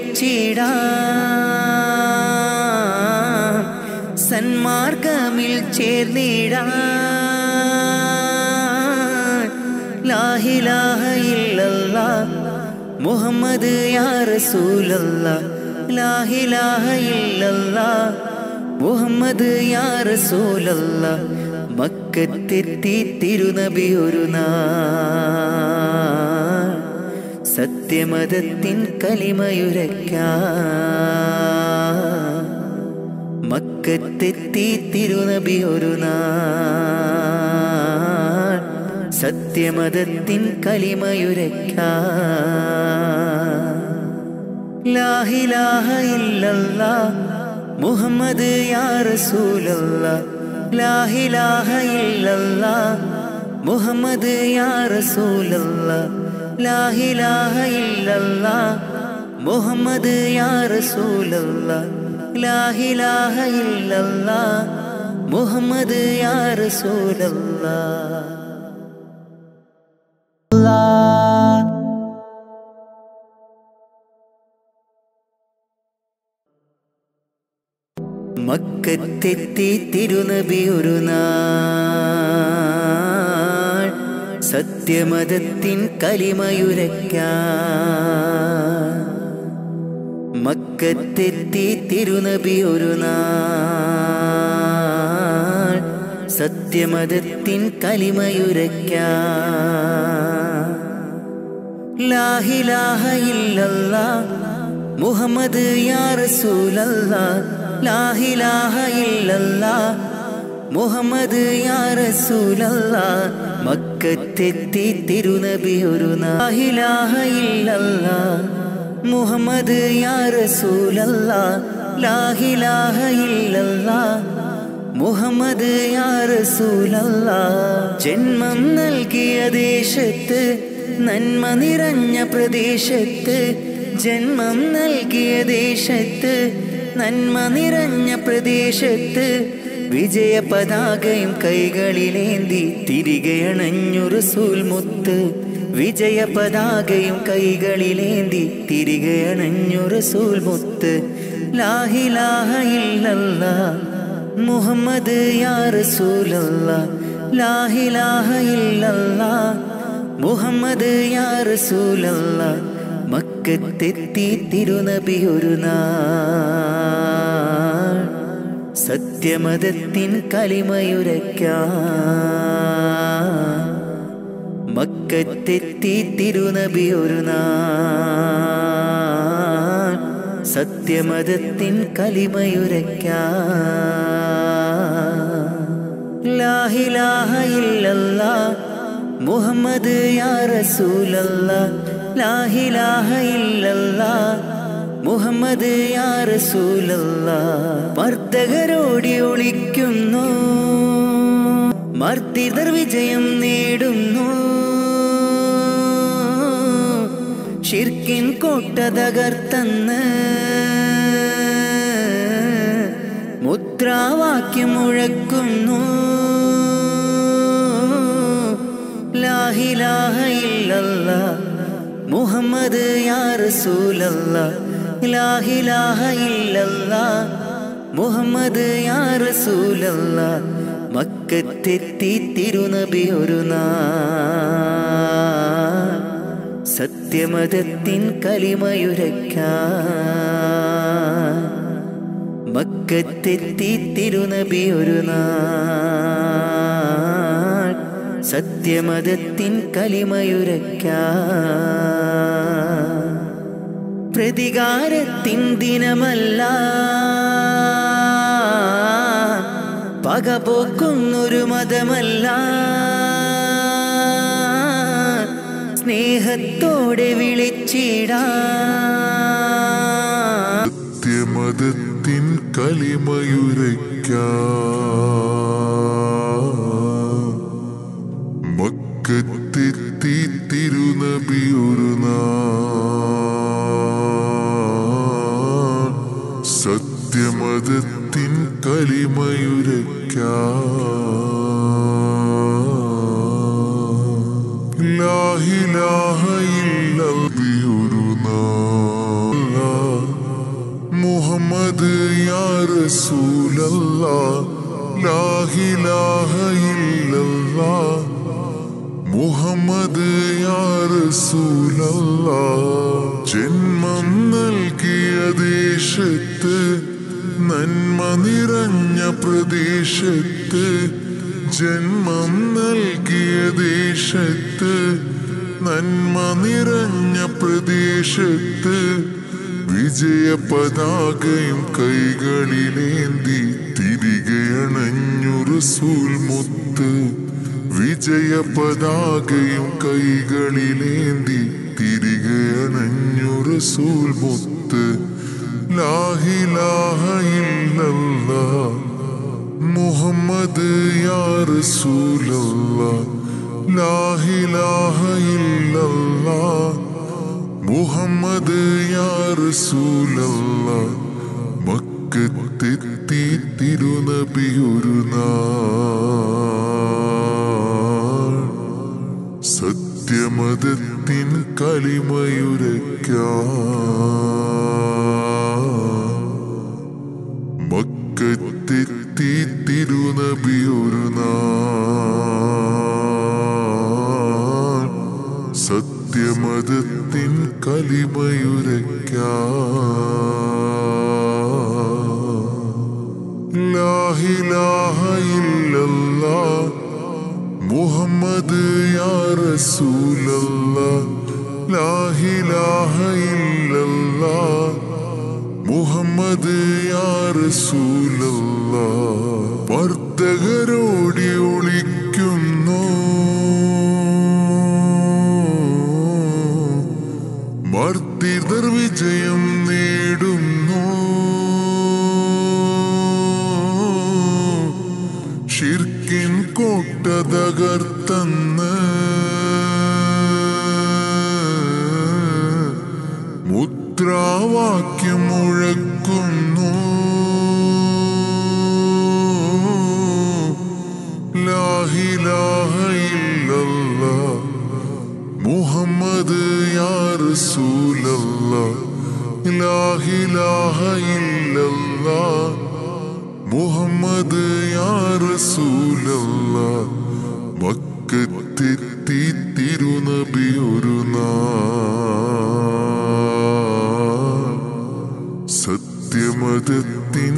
വിളിച്ചിടാം സന്മാർഗമിൽ ചേർന്നിടാം ലാഹിലാഹ ഇല്ലല്ല മുഹമ്മദ് യാ റസൂലല്ല ലാഹിലാഹ ഇല്ലല്ല മുഹമ്മദ് യാ റസൂലല്ല മക്കത്തെത്തി തിരുനബി ഒരു നാൾ സത്യമതത്തിൻ കലിമയുരയ്ക്കാൻ മക്കത്തെത്തി തിരുനബി ഒരു നാൾ സത്യമതത്തിൻ കലിമയുരയ്ക്കാൻ ലാഹിലാഹ ഇല്ലല്ല മുഹമ്മദ് യാ റസൂലല്ല ലാഹിലാഹ ഇല്ലല്ല മുഹമ്മദ് യാ റസൂലല്ല ലാഹിലാഹ ഇല്ലല്ല മുഹമ്മദ് യാ റസൂലല്ല ലാഹിലാഹ ഇല്ലല്ല മുഹമ്മദ് യാ റസൂലല്ല മക്കത്തെത്തി തിരുനബി ഒരു നാൾ സത്യമതത്തിൻ കലിമയുരയ്ക്കാൻ മക്കത്തെത്തി തിരുനബി ഒരു നാൾ സത്യമതത്തിൻ കലിമയുരയ്ക്കാൻ ലാഹിലാഹ ഇല്ലല്ല മുഹമ്മദ് യാ റസൂലല്ല ലാഹിലാഹ ഇല്ലല്ല മുഹമ്മദ് യാ റസൂലല്ല മക്കത്തെത്തി തിരുനബി ഒരു ലാഹിലാഹ ഇല്ലല്ല മുഹമ്മദ് യാ റസൂലല്ല ലാഹിലാഹ ഇല്ലല്ല മുഹമ്മദ് യാ റസൂലല്ല ജന്മം നൽകിയ ദേശത്ത് നന്മ നിറഞ്ഞ പ്രദേശത്ത് ജന്മം നൽകിയ ദേശത്ത് നന്മ നിറഞ്ഞ പ്രദേശത്ത് വിജയ പതാകയും കൈകളിലേന്തി തിരികെ അണഞ്ഞു റസൂൽ മുത്ത് വിജയ പതാകയും കൈകളിലേന്തി തിരികെ അണഞ്ഞു റസൂൽ മുത്ത് ലാഹിലാഹ ഇല്ലല്ല മുഹമ്മദ് യാ റസൂലല്ല ലാഹിലാഹ ഇല്ലല്ല മുഹമ്മദ് യാ റസൂലല്ല മക്കത്തെത്തി തിരുനബി ഒരു നാൾ സത്യമതത്തിൻ കലിമയുരയ്ക്കാൻ മക്കത്തെത്തി തിരുനബി ഒരു നാൾ സത്യമതത്തിൻ കലിമയുരയ്ക്കാൻ ലാഹിലാഹ ഇല്ലല്ല മുഹമ്മദ് യാ റസൂലല്ല ലാഹിലാഹ ഇല്ലല്ല മുഹമ്മദ് യാ റസൂലല്ല മർദ്ദകരോടി ഒളിക്കുന്നു മർദ്ദിതർ വിജയം നേടുന്നു ഷിർക്കിൻ കോട്ട തകർത്തന്ന് മുദ്രാവാക്യം മുഴക്കുന്നു ലാഹിലാഹ ഇല്ലല്ല മുഹമ്മദ് യാ റസൂലല്ല ലാഹിലാഹ ഇല്ലല്ല മുഹമ്മദ് യാ റസൂലല്ല മക്കത്തെത്തി തിരുനബി ഒരു നാൾ സത്യമതത്തിൻ കലിമയുരയ്ക്കാൻ മക്കത്തെത്തി തിരുനബി ഒരു നാൾ സത്യമതത്തിൻ കലിമയുരയ്ക്കാൻ പ്രതികാരത്തിൻ ദിനമല്ല പകപോക്കുന്നൊരു മതമല്ല സ്നേഹത്തോടെ വിളിച്ചിടാ സത്യമതത്തിൻ കലിമയുരയ്ക്കാൻ മക്കത്തെത്തി തിരുനബി ഒരു നാൾ സത്യമതത്തിൻ കലിമയുരയ്ക്കാൻ ലാഹിലാഹ ഇല്ലല്ലി ഒരു നാൾ മുഹമ്മദ് യാ റസൂലല്ലാ ലാഹിലാഹ ഇല്ലല്ലാ മുഹമ്മദ് യാ റസൂലല്ലാ ജന്മം നൽകിയ ദേശത്ത് നന്മ നിറഞ്ഞ പ്രദേശത്ത് ജന്മം നൽകിയ ദേശത്ത് നന്മ നിറഞ്ഞ പ്രദേശത്ത് വിജയ പതാകയും കൈകളിലേന്തി തിരികെ അണഞ്ഞു റസൂൽ മുത്ത് വിജയ പതാകയും കൈകളിലേന്തി തിരികെ അണഞ്ഞു റസൂൽ മുത്ത് ലാഹിലാഹ ഇല്ലല്ലാ മുഹമ്മദ് യാ റസൂലല്ലാ ലാഹിലാഹ ഇല്ലല്ലാ മുഹമ്മദ് യാ റസൂലല്ലാ മക്കത്തെത്തി തിരുനബി ഒരു നാൾ സത്യമതത്തിൻ കലിമയുരയ്ക്കാൻ മക്കത്തെത്തി തിരുനബി ഒരു നാൾ സത്യമതത്തിൻ കലിമയുരയ്ക്കാൻ ലാഹിലാഹ ഇല്ലല്ലാ മുഹമ്മദ് യാ റസൂലല്ലാ ലാഹിലാഹ ഇല്ലല്ലാ മുഹമ്മദ് യാ റസൂലല്ലാ വർദ്ധകരോടി ഒളിക്കുന്നു മർദ്ദിതർ വിജയം നേടുന്നു ഷിർക്കിൻ കോട്ട തകർത്തന്ന് മുദ്രാവാക്യം മുഴക്കുന്നു ലാഹിലാഹ ഇല്ലല്ലാ മുഹമ്മദ് യാ റസൂലല്ലാ ലാഹിലാഹ ഇല്ലല്ലാ മുഹമ്മദ് യാ റസൂലല്ലാ മക്കത്തെത്തി തിരുനബി ഒരു നാൾ സത്യമതത്തിൻ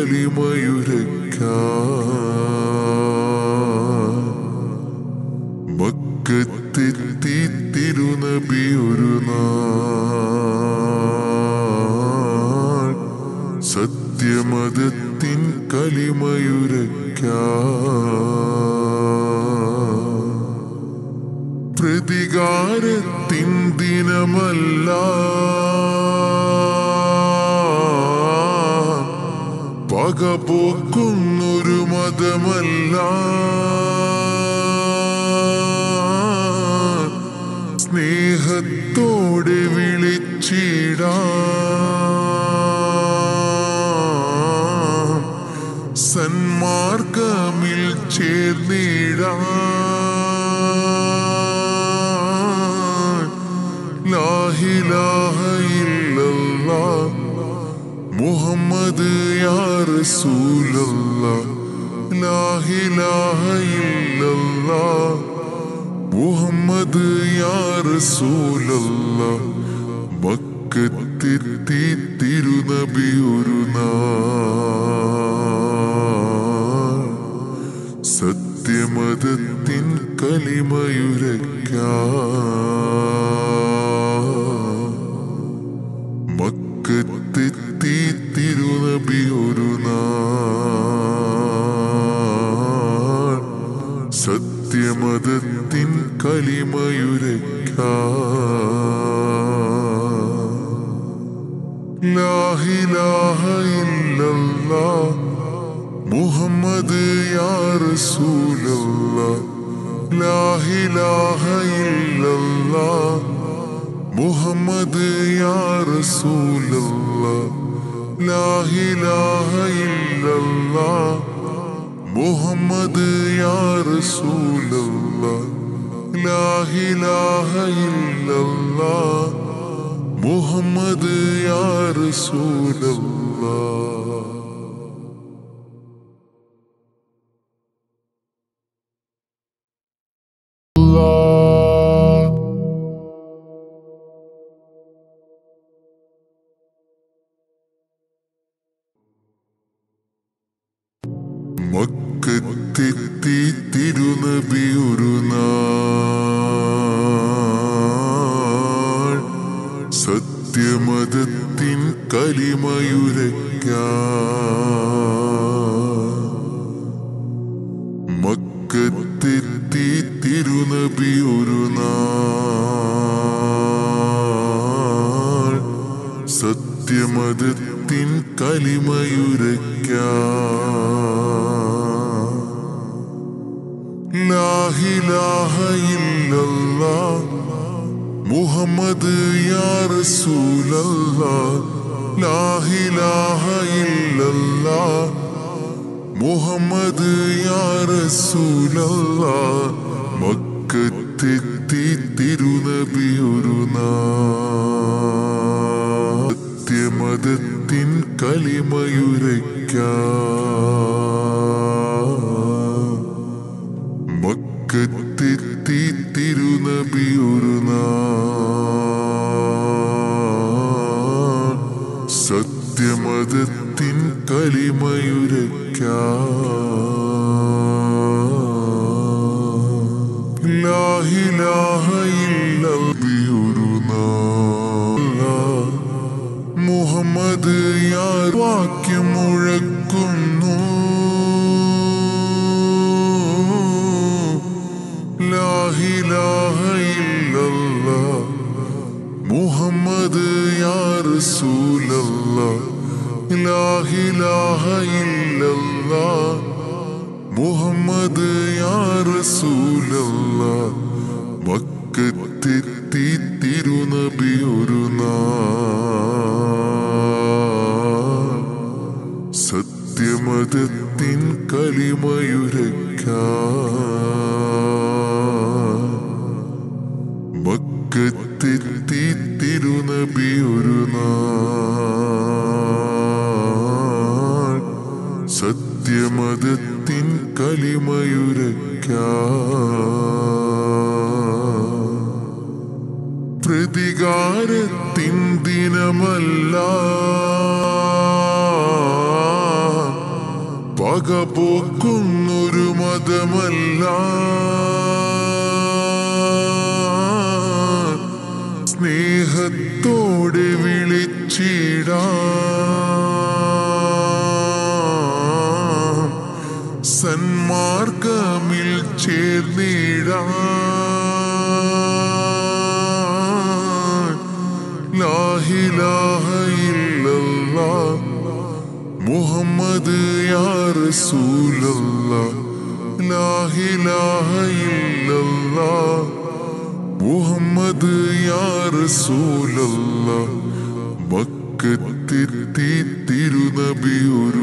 കലിമയുരയ്ക്കാൻ മക്കത്തെത്തി തിരുനബി ഒരു നാൾ സത്യമതത്തിൻ കലിമയുരയ്ക്കാൻ പ്രതികാരത്തിൻ ദിനമല്ല പകപോക്കുന്നൊരു മതമല്ല സ്നേഹത്തോടെ വിളിച്ചിടാം സന്മാർഗമിൽ ചേർന്നിടാം ലാഹിലാഹ ഇല്ലല്ലാ മുഹമ്മദ് യാ റസൂലല്ലാ ലാഹിലാഹ ഇല്ലല്ലാ മുഹമ്മദ് യാ റസൂലല്ലാ മക്കത്തെത്തി തിരുനബി ഒരു നാൾ സത്യമതത്തിൻ കലിമയുരയ്ക്കാം മക്കത്തെത്തി തിരുനബി ഒരു നാൾ സത്യമതത്തിൻ കലിമയുരയ്ക്കാം ലാഹിലാഹ ഇല്ലല്ലാ മുഹമ്മദ് യാ റസൂലല്ലാ ലാഹിലാഹ ഇല്ലല്ലാ മുഹമ്മദ് യാ റസൂലല്ലാ ലാഹിലാഹ ഇല്ലല്ലാ മുഹമ്മദ് യാ റസൂലല്ലാ ലാഹിലാഹ ഇല്ലല്ലാ മുഹമ്മദ് യാ റസൂലല്ലാ മക്കത്തെത്തി തിരുനബി ഒരു നാൾ സത്യമതത്തിൻ കലിമയുരയ്ക്കാം മക്കത്തെത്തി തിരുനബി ഒരു നാൾ സത്യമതത്തിൻ കലിമയുരയ്ക്കാം ലാഹിലാഹ ഇല്ലല്ലാ മുഹമ്മദ് യാ റസൂലല്ലാ ലാഹിലാഹ ഇല്ലല്ലാ മുഹമ്മദ് യാ റസൂലല്ലാ മക്കത്തെത്തി തിരുനബി ഒരു നാൾ സത്യമതത്തിൻ കലിമയുരയ്ക്കാം മക്കത്തെത്തി തിരുനബി ഒരു നാൾ സത്യമതത്തിൻ കലിമയുരയ്ക്കാം ലാഹിലാഹ ഇല്ലല്ലാഹ് ഒരു നാൾ മുഹമ്മദ് യാ വാക്യം മുഴക്കുന്നു ലാഹിലാഹ ഇല്ലല്ലാ മുഹമ്മദ് യാ റസൂലല്ലാ ലാഹിലാഹ ഇല്ലല്ലാ മുഹമ്മദ് യാ റസൂലല്ലാ മക്കത്തെത്തി തിരുനബി ഒരു നാൾ സത്യമതത്തിൻ കലിമയുരയ്ക്കാം മക്കത്തെത്തി തിരുനബി ഒരു നാൾ സത്യമതത്തിൻ കലിമയുരയ്ക്കാം പ്രതികാരത്തിൻ ദിനമല്ല പകപോക്കുന്നൊരു മതമല്ല സ്നേഹത്തോടെ വിളിച്ചിടാം സന്മാർഗമിൽ ചേർന്നിടാം ലാഹിലാഹ ഇല്ലല്ലാ മുഹമ്മദ് യാ റസൂലല്ലാ ലാഹിലാഹ ഇല്ലല്ലാ മുഹമ്മദ് യാ റസൂലല്ലാ മക്കത്തെത്തി തിരുനബി ഒരു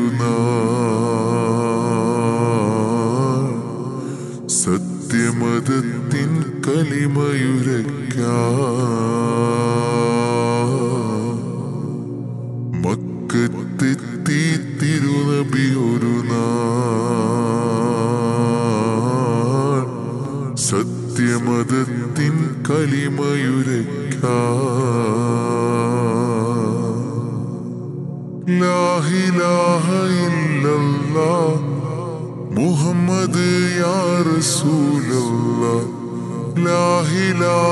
നാൾ സത്യമതത്തിൻ കലിമയുരയ്ക്കാം മക്കത്തെത്തി തിരുനബി ഒരു നാൾ സത്യമതത്തിൻ കലിമയുരയ്ക്കാം ലാഹിലാഹ ഇല്ലല്ലാ മുഹമ്മദ് യാ റസൂലല്ലാ ലാ ഇലാഹ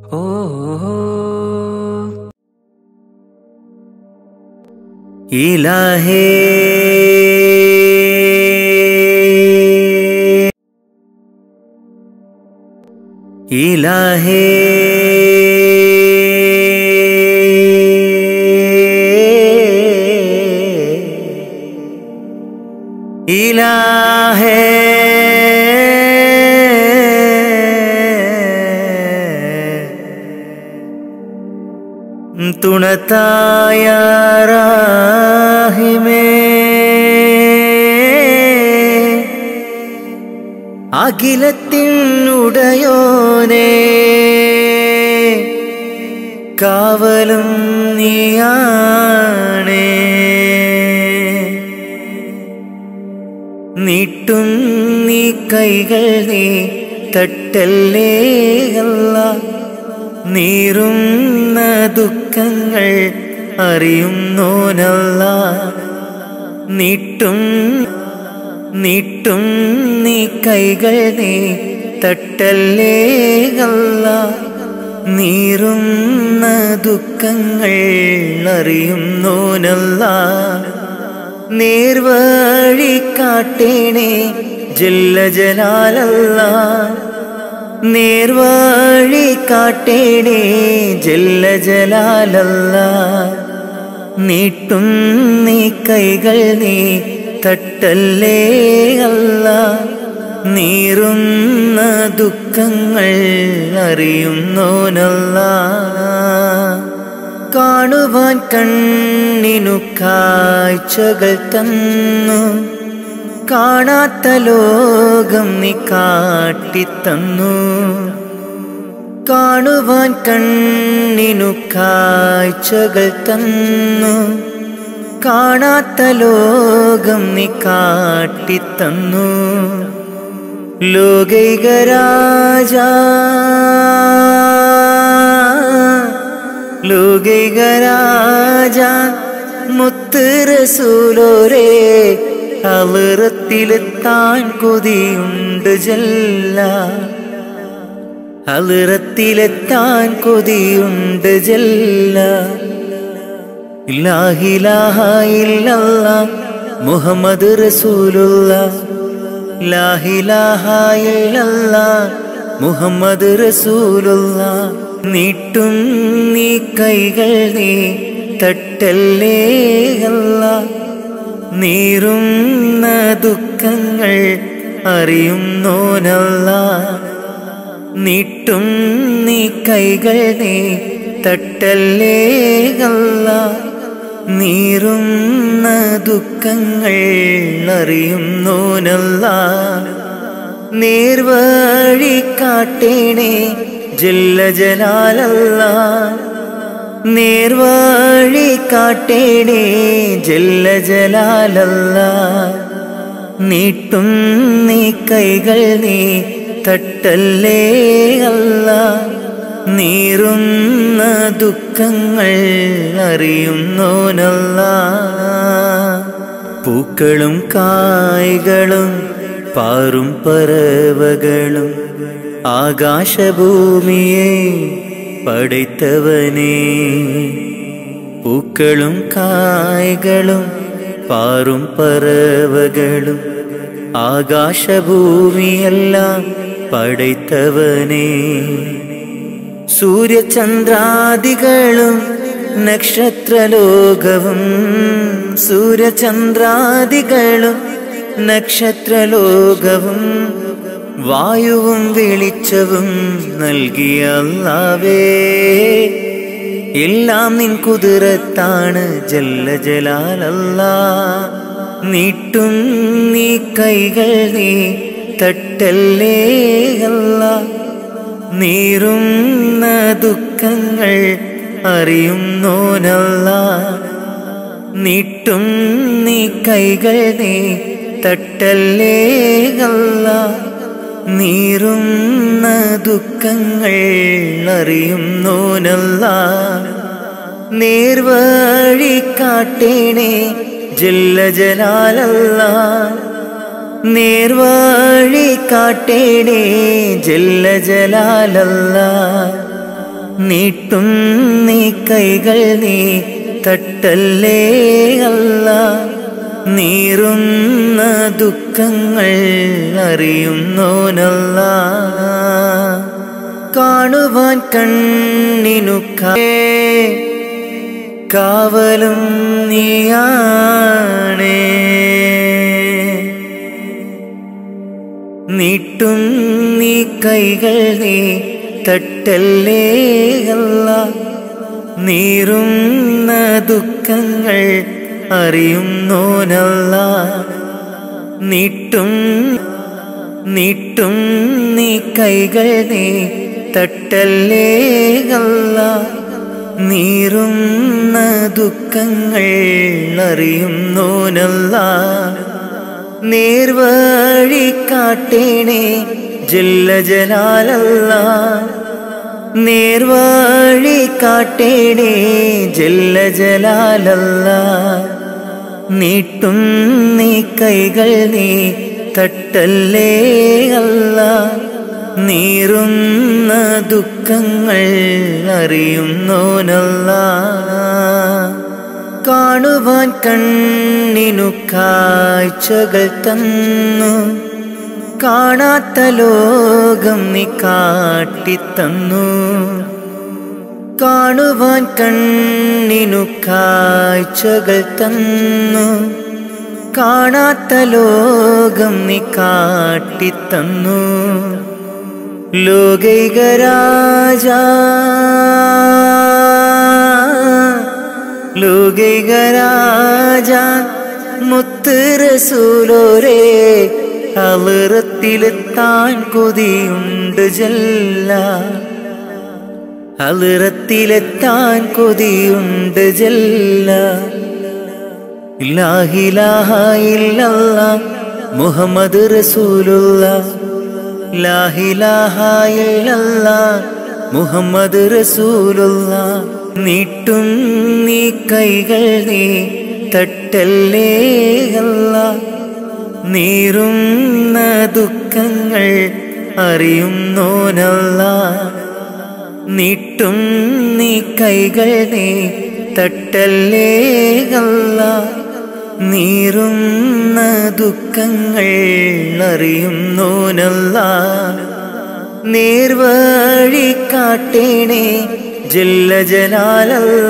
ഓ ഇലാഹേ ഇലാഹേ ഇലാഹേ തുണത്തായാറാഹിമേ അഖിലത്തിനുടയോനേ കാവലും നീയാണേ നീട്ടും നീ കൈകൾ നീ തട്ടല്ലേ അല്ല നീറുന്ന ദുഃഖങ്ങൾ അറിയുന്നോനല്ല നീട്ടും നീട്ടും നീ കൈകൾ നീ തട്ടല്ലേ അല്ല നീറുന്ന ദുഃഖങ്ങൾ അറിയുന്നോനല്ല നേർവഴി കാട്ടേണേ ജല്ല ജലാലല്ല നേർവഴി കാട്ടേണേ ജല്ല ജലാലല്ല നീട്ടും നീ കൈകൾ നീ തട്ടല്ലേ അല്ല നീറുന്ന ദുഃഖങ്ങൾ അറിയുന്നോനല്ല കാണുവാൻ കണ്ണിനു കാഴ്ചകൾ തന്നു കാണാത്ത ലോകം നീ കാട്ടിത്തന്നു കാണുവാൻ കണ്ണിനു കാഴ്ചകൾ തന്നു കാണാത്ത ലോകം നീ കാട്ടിത്തന്നു ലോകൈക രാജ ലോകൈക രാജ മുത്ത് റസൂലോരേ അളിറത്തിലെത്താൻ കൊതിയുണ്ട് ജല്ല അളിറത്തിലെത്താൻ കൊതിയുണ്ട് ജല്ല ഇല്ലാഹിലാഹ ഇല്ലല്ല മുഹമ്മദ് റസൂലുള്ള ലാഹിലാഹ ഇല്ലല്ല മുഹമ്മദ് റസൂലുള്ള നീട്ടും നീ കൈകൾ നീ തട്ടല്ലേ അല്ല നീറുന്ന ദുഃഖങ്ങൾ അറിയുന്നോനല്ല നീട്ടും നീ കൈകൾ നീ തട്ടല്ലേ അല്ല നീറുന്ന ദുഃഖങ്ങൾ അറിയുന്നോനല്ല നേർവഴി കാട്ടേണേ ജല്ല ജലാലല്ല നേർവഴി കാട്ടേണേ ജല്ല ജലാലല്ല നീട്ടും നീ കൈകൾ നീ തട്ടല്ലേ അല്ല നീറുന്ന ദുഃഖങ്ങൾ അറിയുന്നോനല്ല പൂക്കളും കായ്കളും പാറും പറവകളും ആകാശഭൂമിയെ പടൈത്തവനേ പൂക്കളും കായ്കളും പാറും പറവകളും ആകാശഭൂമിയെല്ലാം പടൈത്തവനേ സൂര്യചന്ദ്രാദികളും നക്ഷത്രലോകവും സൂര്യചന്ദ്രാദികളും നക്ഷത്രലോകവും വായുവും വെളിച്ചവും നൽകിയ അല്ലാവേ എല്ലാം നിൻ കുതിരത്താണ് ജല്ല ജലാലല്ല നീട്ടും നീ കൈകൾ നീ തട്ടല്ലേ അല്ല നീറുന്ന ദുഃഖങ്ങൾ അറിയുന്നോനല്ല നീട്ടും നീ കൈകൾ നീ തട്ടല്ലേ അല്ല നീറുന്ന ദുഃഖങ്ങൾ അറിയുന്നോനല്ല നേർവഴി കാട്ടേണേ ജല്ല ജലാലല്ല നേർവഴി കാട്ടേണേ ജല്ല ജലാലല്ല നീട്ടും നീ കൈകൾ നീ തട്ടല്ലേ അല്ല നീറുന്ന ദുഃഖങ്ങൾ അറിയുന്നോനല്ല കാണുവാൻ കണ്ണിനു കാ- കാവലും നീയാണേ നീട്ടും നീ കൈകൾ നീ തട്ടല്ലേ അല്ല നീറുന്ന ദുഃഖങ്ങൾ അറിയുന്നോനല്ല നീട്ടും നീട്ടും നീ കൈകൾ നീ തട്ടല്ലേ അല്ല നീറുന്ന ദുഃഖങ്ങൾ അറിയുന്നോനല്ല നേർവഴി കാട്ടേണേ ജല്ല ജലാലല്ല നേർവഴി കാട്ടേണേ ജല്ല ജലാലല്ല നീട്ടും നീ കൈകൾ നീ തട്ടല്ലേ അല്ല നീറുന്ന ദുഃഖങ്ങൾ അറിയുന്നോനല്ല കാണുവാൻ കണ്ണിനു കാഴ്ചകൾ തന്നു കാണാത്ത ലോകം നീ കാട്ടിത്തന്നു കാണുവാൻ കണ്ണിനു കാഴ്ചകൾ തന്നു കാണാത്ത ലോകം നീ കാട്ടിത്തന്നു ലോകൈകരാജ ലോകൈകരാജ മുത്ത് റസൂലോരേ അളിറത്തിലെത്താൻ കൊതിയുണ്ട് ജല്ല അളിറത്തിലെത്താൻ കൊതിയുണ്ട് ജല്ല ഇല്ലാഹിലാഹ ഇല്ലല്ല മുഹമ്മദ് റസൂലുള്ള ലാഹിലാഹ ഇല്ലല്ല മുഹമ്മദ് റസൂലുള്ള നീട്ടും നീ കൈകൾ നീ തട്ടല്ലേ അല്ല നീറുന്ന ദുഃഖങ്ങൾ അറിയുന്നോനല്ല നീട്ടും നീ കൈകൾ നീ തട്ടല്ലേ അല്ല നീറുന്ന ദുഃഖങ്ങൾ അറിയുന്നോനല്ല നേർവഴി കാട്ടേണേ ജല്ല ജലാലല്ല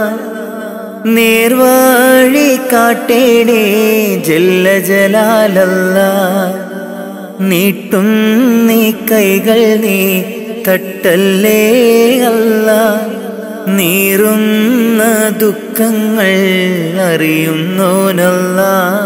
നേർവഴി കാട്ടേണേ ജല്ല ജലാലല്ല നീട്ടും നീ കൈകൾ നീ തട്ടല്ലേ അല്ല നീറുന്ന ദുഃഖങ്ങൾ അറിയുന്നോനല്ല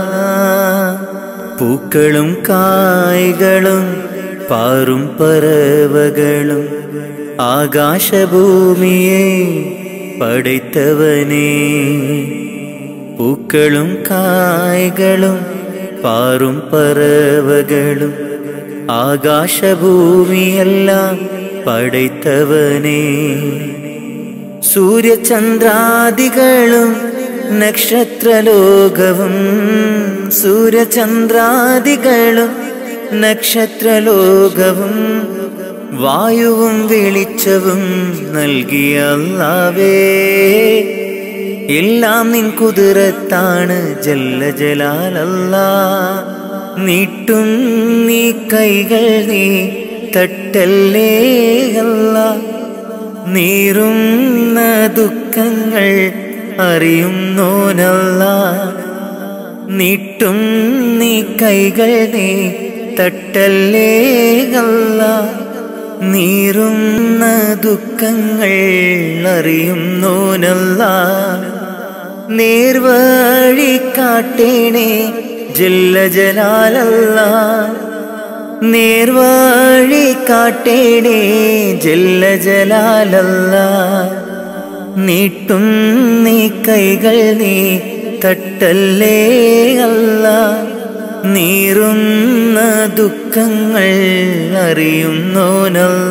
പൂക്കളും കായ്കളും പാറും പറവകളും ആകാശഭൂമിയെ പടൈത്തവനേ പൂക്കളും കായ്കളും പാറും പറവകളും ആകാശഭൂമിയെല്ലാം പടൈത്തവനേ സൂര്യചന്ദ്രാദികളും നക്ഷത്രലോകവും സൂര്യചന്ദ്രാദികളും നക്ഷത്രലോകവും വായുവും വെളിച്ചവും നൽകിയ അല്ലാവേ എല്ലാം നിൻ കുതിരത്താണ് ജല്ല ജലാലല്ല നീട്ടും നീ കൈകൾ നീ തട്ടല്ലേ അല്ല നീറുന്ന ദുഃഖങ്ങൾ അറിയുന്നോനല്ല നീട്ടും നീ കൈകൾ നീ തട്ടല്ലേ അല്ല നീറുന്ന ദുഃഖങ്ങൾ അറിയുന്നോനല്ല നേർവഴി കാട്ടേണേ ജല്ല ജലാലല്ല നേർവഴി കാട്ടേണേ ജല്ല ജലാലല്ല നീട്ടും നീ കൈകൾ നീ തട്ടല്ലേ അല്ല നീറുന്ന ദുഃഖങ്ങൾ അറിയുന്നോനല്ല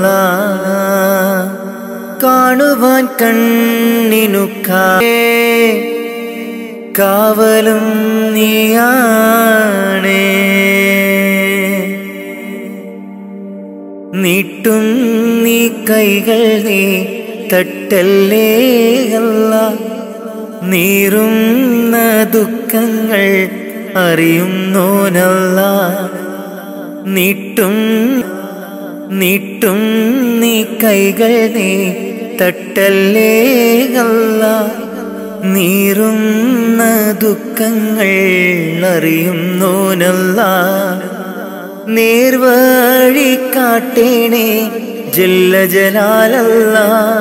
കാണുവാൻ കണ്ണിനു കാ- കാവലും നീയാണേ നീട്ടും നീ കൈകൾ നീ തട്ടല്ലേ അല്ല നീറുന്ന ദുഃഖങ്ങൾ അറിയുന്നോനല്ല നീട്ടും നീട്ടും നീ കൈകൾ നീ തട്ടല്ലേ അല്ല നീറുന്ന ദുഃഖങ്ങൾ അറിയുന്നോനല്ല നേർവഴി കാട്ടേണേ ജല്ല ജലാലല്ല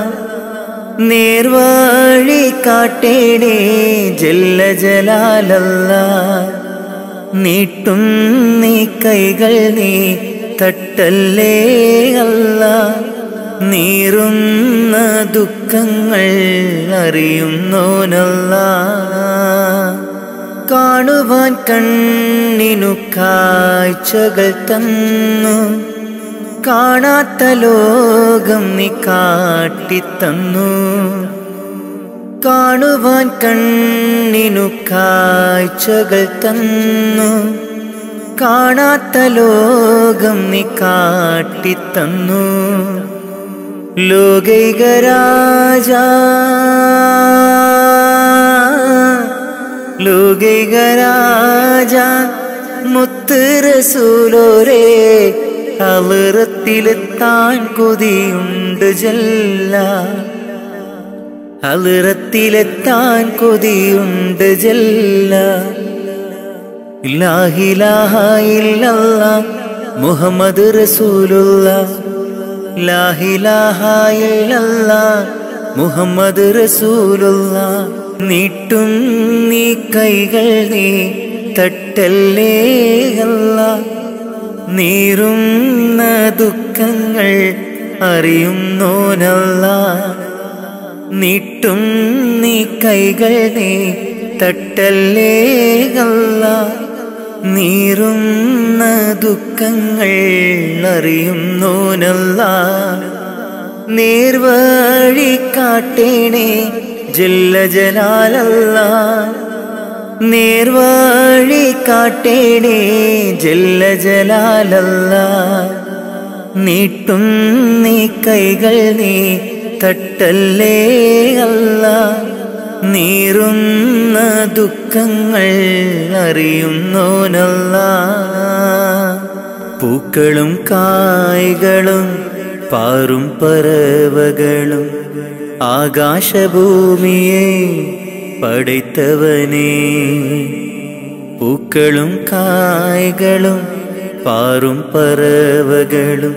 നേർവഴി കാട്ടേണേ ജല്ല ജലാലല്ല നീട്ടും നീ കൈകൾ നീ തട്ടല്ലേ അല്ല നീറുന്ന ദുഃഖങ്ങൾ അറിയുന്നോനല്ല കാണുവാൻ കണ്ണിനു കാഴ്ചകൾ തന്നു കാണാത്ത ലോകം നീ കാട്ടിത്തന്നു കാണുവാൻ കണ്ണിനു കാഴ്ചകൾ തന്നു കാണാത്ത ലോകം നീ കാട്ടിത്തന്നു ലോകൈകരാജ ലോകൈകരാജ മുത്ത് റസൂലോരേ അളിറത്തിലെത്താൻ കൊതിയുണ്ട് ജല്ല അളിറത്തിലെത്താൻ കൊതിയുണ്ട് ജല്ല ഇല്ലാഹിലാഹ ഇല്ലല്ല മുഹമ്മദ് റസൂലുള്ള ലാഹിലാഹ ഇല്ലല്ല മുഹമ്മദ് റസൂലുള്ള നീട്ടും നീ കൈകൾ നീ തട്ടല്ലേ അല്ല നീറുന്ന ദുഃഖങ്ങൾ അറിയുന്നോനല്ല നീട്ടും നീ കൈകൾ നീ തട്ടല്ലേ അല്ല നീറുന്ന ദുഃഖങ്ങൾ അറിയുന്നോനല്ല നേർവഴി കാട്ടേണേ ജല്ല ജലാലല്ല നേർവഴി കാട്ടേണേ ജല്ല ജലാലല്ല നീട്ടും നീ കൈകൾ നീ തട്ടല്ലേ അല്ല നീറുന്ന ദുഃഖങ്ങൾ അറിയുന്നോനല്ല പൂക്കളും കായ്കളും പാറും പറവകളും ആകാശഭൂമിയെ പടൈത്തവനേ പൂക്കളും കായ്കളും പാറും പറവകളും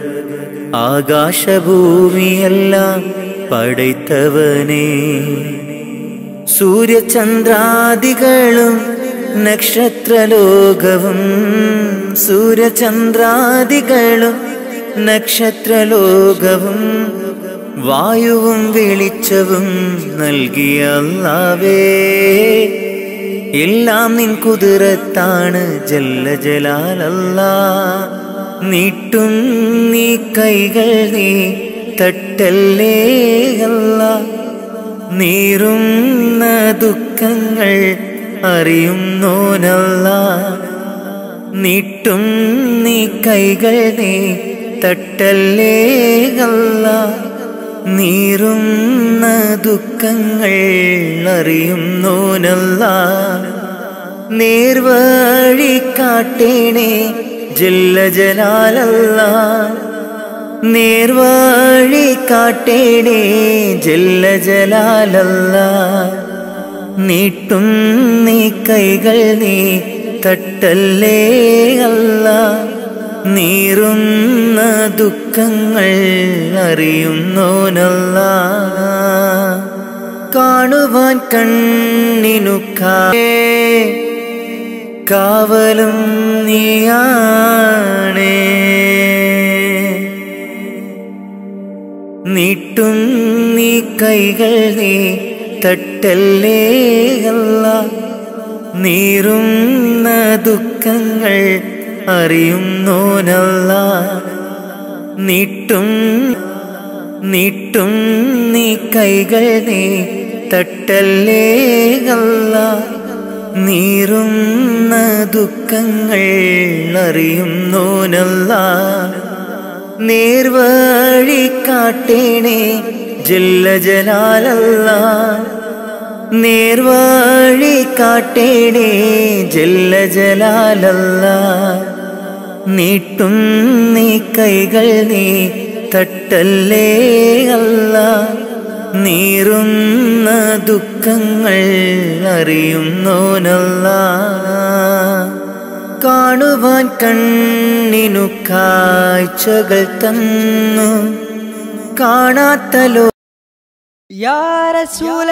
ആകാശഭൂമിയെല്ലാം പടൈത്തവനേ സൂര്യചന്ദ്രാദികളും നക്ഷത്രലോകവും സൂര്യചന്ദ്രാദികളും നക്ഷത്രലോകവും വായുവും വെളിച്ചവും നൽകിയ അല്ലാവേ എല്ലാം നിൻ കുതിരത്താണ് ജല്ല ജലാലല്ല നീട്ടും നീ കൈകൾ നീ തട്ടല്ലേ അല്ല നീറുന്ന ദുഃഖങ്ങൾ അറിയുന്നോനല്ല നീട്ടും നീ കൈകൾ നീ തട്ടല്ലേ അല്ല നീറുന്ന ദുഃഖങ്ങൾ അറിയുന്നോനല്ല നേർവഴി കാട്ടേണേ ജല്ല ജലാലല്ല നേർവഴി കാട്ടേണേ ജല്ല ജലാലല്ല നീട്ടും നീ കൈകൾ നീ തട്ടല്ലേ അല്ല നീറുന്ന ദുഃഖങ്ങൾ അറിയുന്നോനല്ല കാണുവാൻ കണ്ണിനു കാ കാവലും നീയാണേ നീട്ടും നീ കൈകൾ നീ തട്ടല്ലേ അല്ല നീറുന്ന ദുഃഖങ്ങൾ അറിയുന്നോനല്ല നീട്ടും നീട്ടും നീ കൈകൾ നീ തട്ടല്ലേ അല്ല നീറുന്ന ദുഃഖങ്ങൾ അറിയുന്നോനല്ല നേർവഴി കാട്ടേണേ ജല്ല ജലാലല്ല നേർവഴി കാട്ടേണേ ജല്ല ജലാലല്ല നീട്ടും നീ കൈകൾ നീ തട്ടല്ലേ അല്ല നീറുന്ന ദുഃഖങ്ങൾ അറിയുന്നോനല്ല കാണുവാൻ കണ്ണിനു കാഴ്ചകൾ തന്നു കാണാത്ത ലോ يا رسول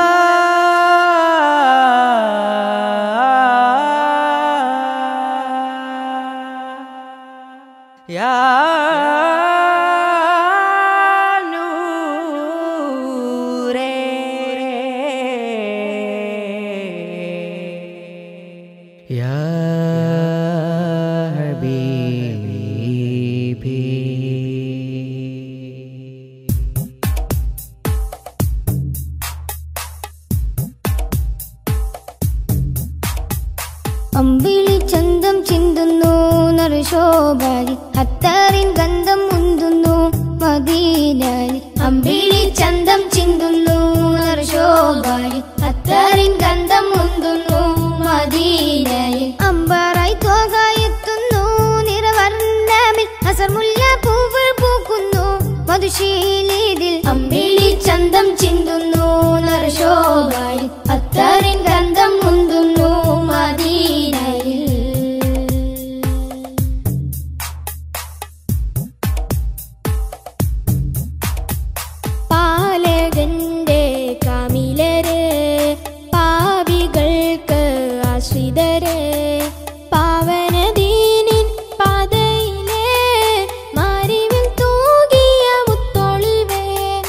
الله يا نور يا حبيبي അമ്പിളി ചന്തം ചിന്തുന്നു നറുശോഭാരി അത്താറിൻ ഗന്ധം മുന്തുന്നു മദീനാരി അമ്പിളി ചന്തം ചിന്തുന്നു നറുശോഭാരി അത്താറിൻ ഗന്ധം മുന്തുന്നു മദീനാരി അമ്പാറായി തോകായെത്തുന്നു നിറവർണ്ണമിൽ അസർമുല്ല പൂവ് പൂക്കുന്നു മധുശീലിതിൽ അമ്പിളി ചന്തം ചിന്തുന്നു നറുശോഭാരി അത്താറിൻ ഗന്ധം മുന്തുന്നു മദീനയിൽ പാലകന്റെ കാമിലര് പാവികൾക്ക് ആശ്രിതര് പാവനദീനിൻ പാതയിലെ മാറിവിൽ തൂകിയ മുത്തൊളിവേ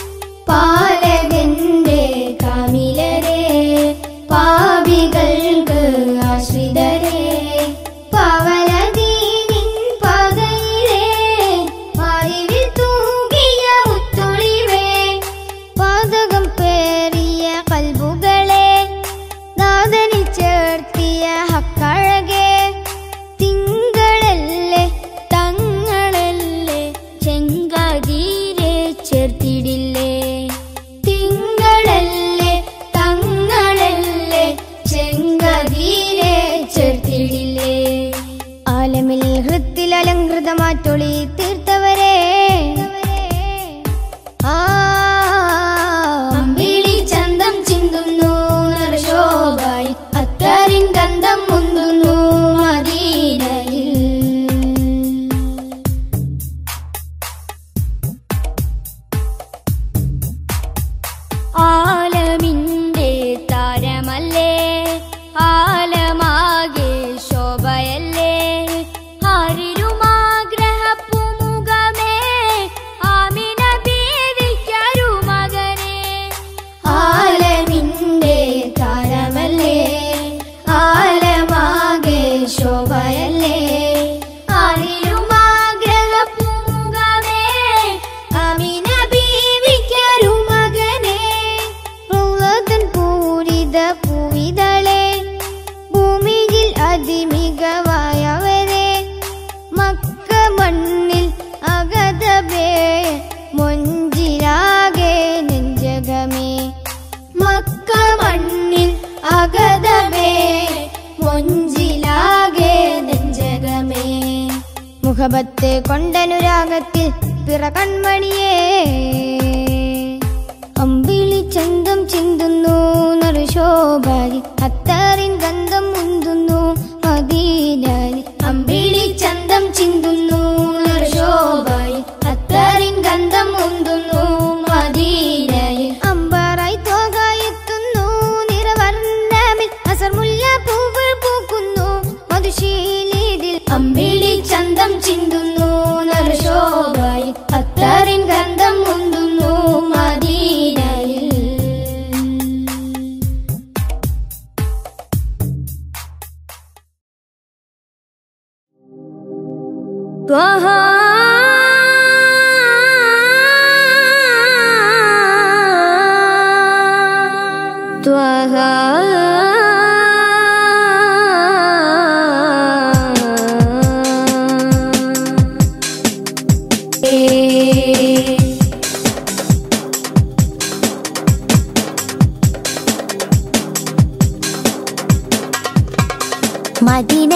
പാലകന്റെ കാമിലരെ പാവികൾക്ക് ആശ്രിതരെ പാവനദീനിൻ പാതയിലെ മാറിവിൽ തൂകിയ മുത്തൊളിവേ പാതകം പേറിയ കൽബുകളെ നാദനിൽ ചേർത്തിയ ഹക്കഴകെ തിങ്കളല്ലേ തങ്ങളല്ലേ ചെങ്കാതീരെ ചേർത്തിടില്ലേ തിങ്കളല്ലേ തങ്ങളല്ലേ ചെങ്കാതീരെ ചേർത്തിടില്ലേ ആലമിൽ ഹൃത്തിൽ അലങ്കൃതമാറ്റൊളി തീർത്തവരെ ആ അമ്പിളി ചന്തം ചിന്തുന്നു നരശോഭായി അത്തറിൻ ഗന്ധം മുന്തുന്നു മദീനയിൽ ആലമിന്റെ താരമല്ലേ ആലമാകെ ശോഭയല്ലേ ആരിലുമാഗ്രഹപ്പുമുഖമേ ആമിന ബീവിക്കൊരു മകനെ ആലമിന്റെ താരമല്ലേ ആലമാകെ ശോഭയല്ലേ ആരിലുമാഗ്രഹപ്പുമുഖമേ ആമിന ബീവിക്കൊരു മകനെ റൗളതൻ പൂരിത പൂവിതളെ ഭൂമിയിൽ അതിമികവായവരെ മക്ക മണ്ണിൽ അഗതബേ മൊഞ്ചിലാകെ നെഞ്ചകമേ മക്ക മണ്ണിൽ അഗതബേ മൊഞ്ചിലാകെ നെഞ്ചകമേ മുഖബത്ത് കൊണ്ടനുരാഗത്തിൽ പിറ കൺമണിയേ അമ്പിളി ചന്തം ചിന്തുന്നു നറുശോഭാരി അത്താറിൻ ഗന്ധം മുന്തുന്നു മദീനാരി അമ്പിളി ചന്തം ചിന്തുന്നു നറുശോഭാരി അത്താറിൻ ഗന്ധം മുന്തുന്നു മദീനാരി അമ്പാറായി തോകായെത്തുന്നു നിറവർണ്ണമിൽ അസർമുല്ല പൂവ് പൂക്കുന്നു മധുശീലിതിൽ അമ്പിളി ചന്തം ചിന്തുന്നു നറുശോഭാരി അത്താറിൻ ഗന്ധം മുന്തുന്നു മദീനയിൽ ത്വഹ ത്വഹ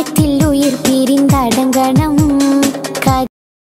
കാരുണ്യത്തിൽ ഉയിർ പിരിന്തടങ്ങണം ക-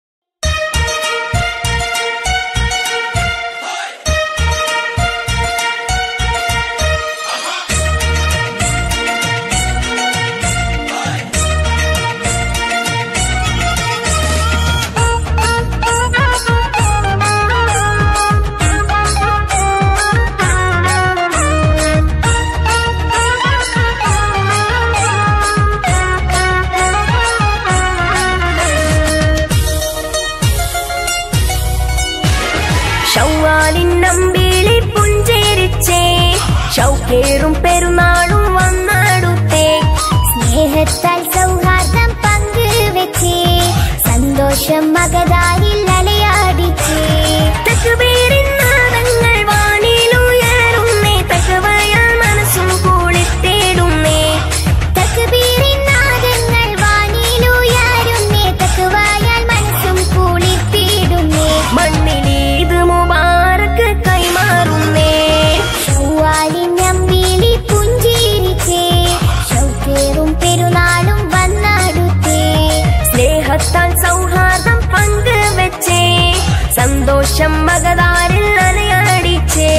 ഷൗവാലിൻ നമ്പിളി പുഞ്ചേരിച്ചേ ഷൗക്കേറും പെരുന്നാളും വന്നടുത്തേ സ്നേഹത്താൽ സൗഹാർദ്ദം പങ്കുവെച്ചേ സന്തോഷം മകതാരിൽ അലയാടിച്ചേ തക്ബീറിൻ നാദങ്ങൾ വാനിലുയരുന്നേ തകവയാൽ മനസ്സും കുളിത്തേടുന്നേ തക്ബീറിൻ നാദങ്ങൾ വാനിലുയരുന്നേ തക്കുവായാൽ മനസ്സും കുളിർത്തിയിടുന്നേ മണ്ണിലീത് മുബാറക്ക് കൈമാറുന്നേ ചൊവ്വാലിൻ അമ്പിളി പുഞ്ചിരിച്ചേ ഷൗക്കേറും പെരുന്നാളും വന്നടുത്തേ സ്നേഹത്താൽ സൗഹാർദ്ദം പങ്കുവെച്ചേ സന്തോഷം മകതാരിൽ അലയാടിച്ചേ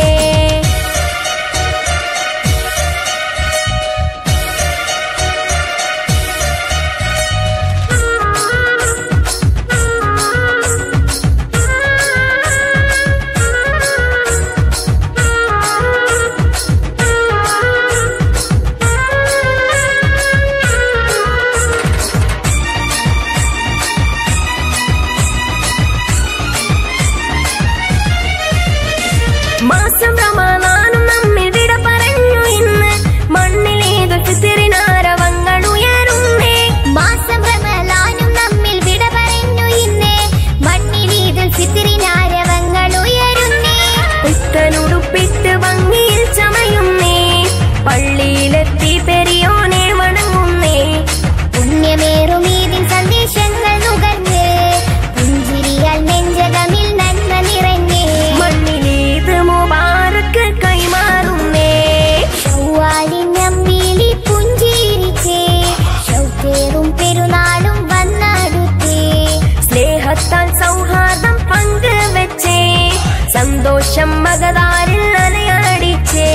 മാസം റമദാനും നമ്മിൽ വിട പറഞ്ഞു ഇന്ന് മണ്ണിലേതു ഫിത്തിറിനാരവങ്ങൾ ഉയരുന്നേ മാസം റമലാനും നമ്മിൽ വിട പറഞ്ഞു ഇന്ന് മണ്ണിലീതിൽ ഫിത്തിരിനാരവങ്ങൾ ഉയരുന്നേ പുത്തനുടുപ്പിട്ട് ഭംഗിയിൽ ചമയുന്നേ പള്ളിയിലെത്തി പെരിയോനെ വണങ്ങുന്നേ പുണ്യമേറും ഈദിൻ സന്ദേശങ്ങൾ നുകർന്ന് പുഞ്ചിരിയാൽ നെഞ്ചകമിൽ നന്മ നിറഞ്ഞേ മണ്ണിലേത് മുബാറക്ക് കൈമാറുന്നേ ചൊവ്വാലിൻ അമ്പിളി പുഞ്ചിരിച്ചേ ഷൗക്കേറും പെരുന്നാളും വന്നടുത്തേ സ്നേഹത്താൽ സൗഹാർദ്ദം പങ്കുവെച്ചേ സന്തോഷം മകതാരിൽ അലയാടിച്ചേ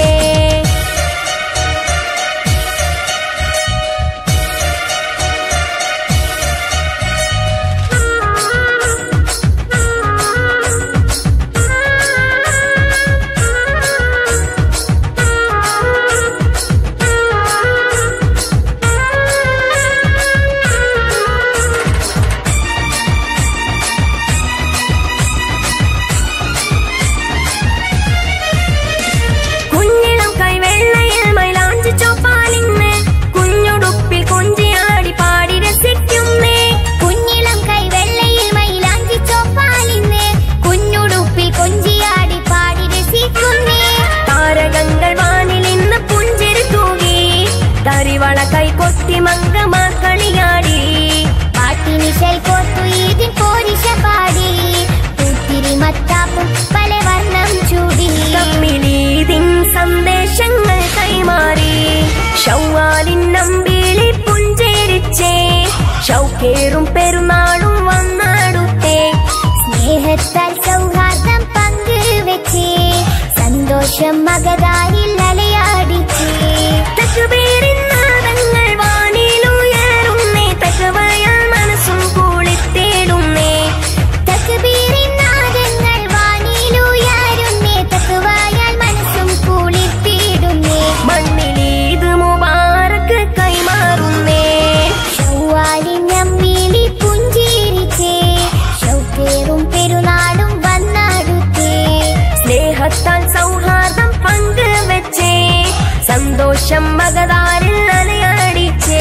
കുഞ്ഞിളം കൈവെള്ളയിൽ മൈലാഞ്ചി ചോപ്പാലിന്ന് കുഞ്ഞുടുപ്പിൽ കൊഞ്ചിയാടി പാടി രസിക്കുന്നേ കുഞ്ഞിളം കൈവെള്ളയിൽ മൈലാഞ്ചി ചോപ്പാലിന്ന് കുഞ്ഞുടുപ്പിൽ കൊഞ്ചിയാടി പാടി രസിക്കുന്നേ താരകങ്ങൾ വാനിൽ ഇന്ന് പുഞ്ചിരി തൂകി തരിവള കൈകൊത്തി മങ്കമാക്കളിയാടി പാട്ടിനിശൽ കോർത്തു ഈദിൻ പോരിശ പാടി പൂത്തിരി മത്താപ്പും പല വർണ്ണം ചൂടി തമ്മിലീതിൻ സന്ദേശങ്ങൾ കൈമാറി ഷൗവാലിൻ നമ്പിളി പുഞ്ചേരിച്ചേ ഷൗക്കേറും പെരുന്നാളും വന്നടുത്തേ സ്നേഹത്താൽ സൗഹാർദ്ദം പങ്കുവെച്ചേ സന്തോഷം മകതാരിൽ അലയാടിച്ചേ തക്ബീറിൻ നാദങ്ങൾ വാനിലുയരുന്നേ തകവയാൽ മനസ്സും കുളിത്തേടുന്നേ തക്ബീറിൻ നാദങ്ങൾ വാനിലുയരുന്നേ തക്കുവായാൽ മനസ്സും കുളിർത്തിയിടുന്നേ മണ്ണിലീത് മുബാറക്ക് കൈമാറുന്നേ ചൊവ്വാലിൻ അമ്പിളി പുഞ്ചിരിച്ചേ ഷൗക്കേറും പെരുന്നാളും വന്നടുത്തേ സ്നേഹത്താൽ സൗഹാർദ്ദം പങ്കുവെച്ചേ സന്തോഷം മകതാരിൽ അലയാടിച്ചേ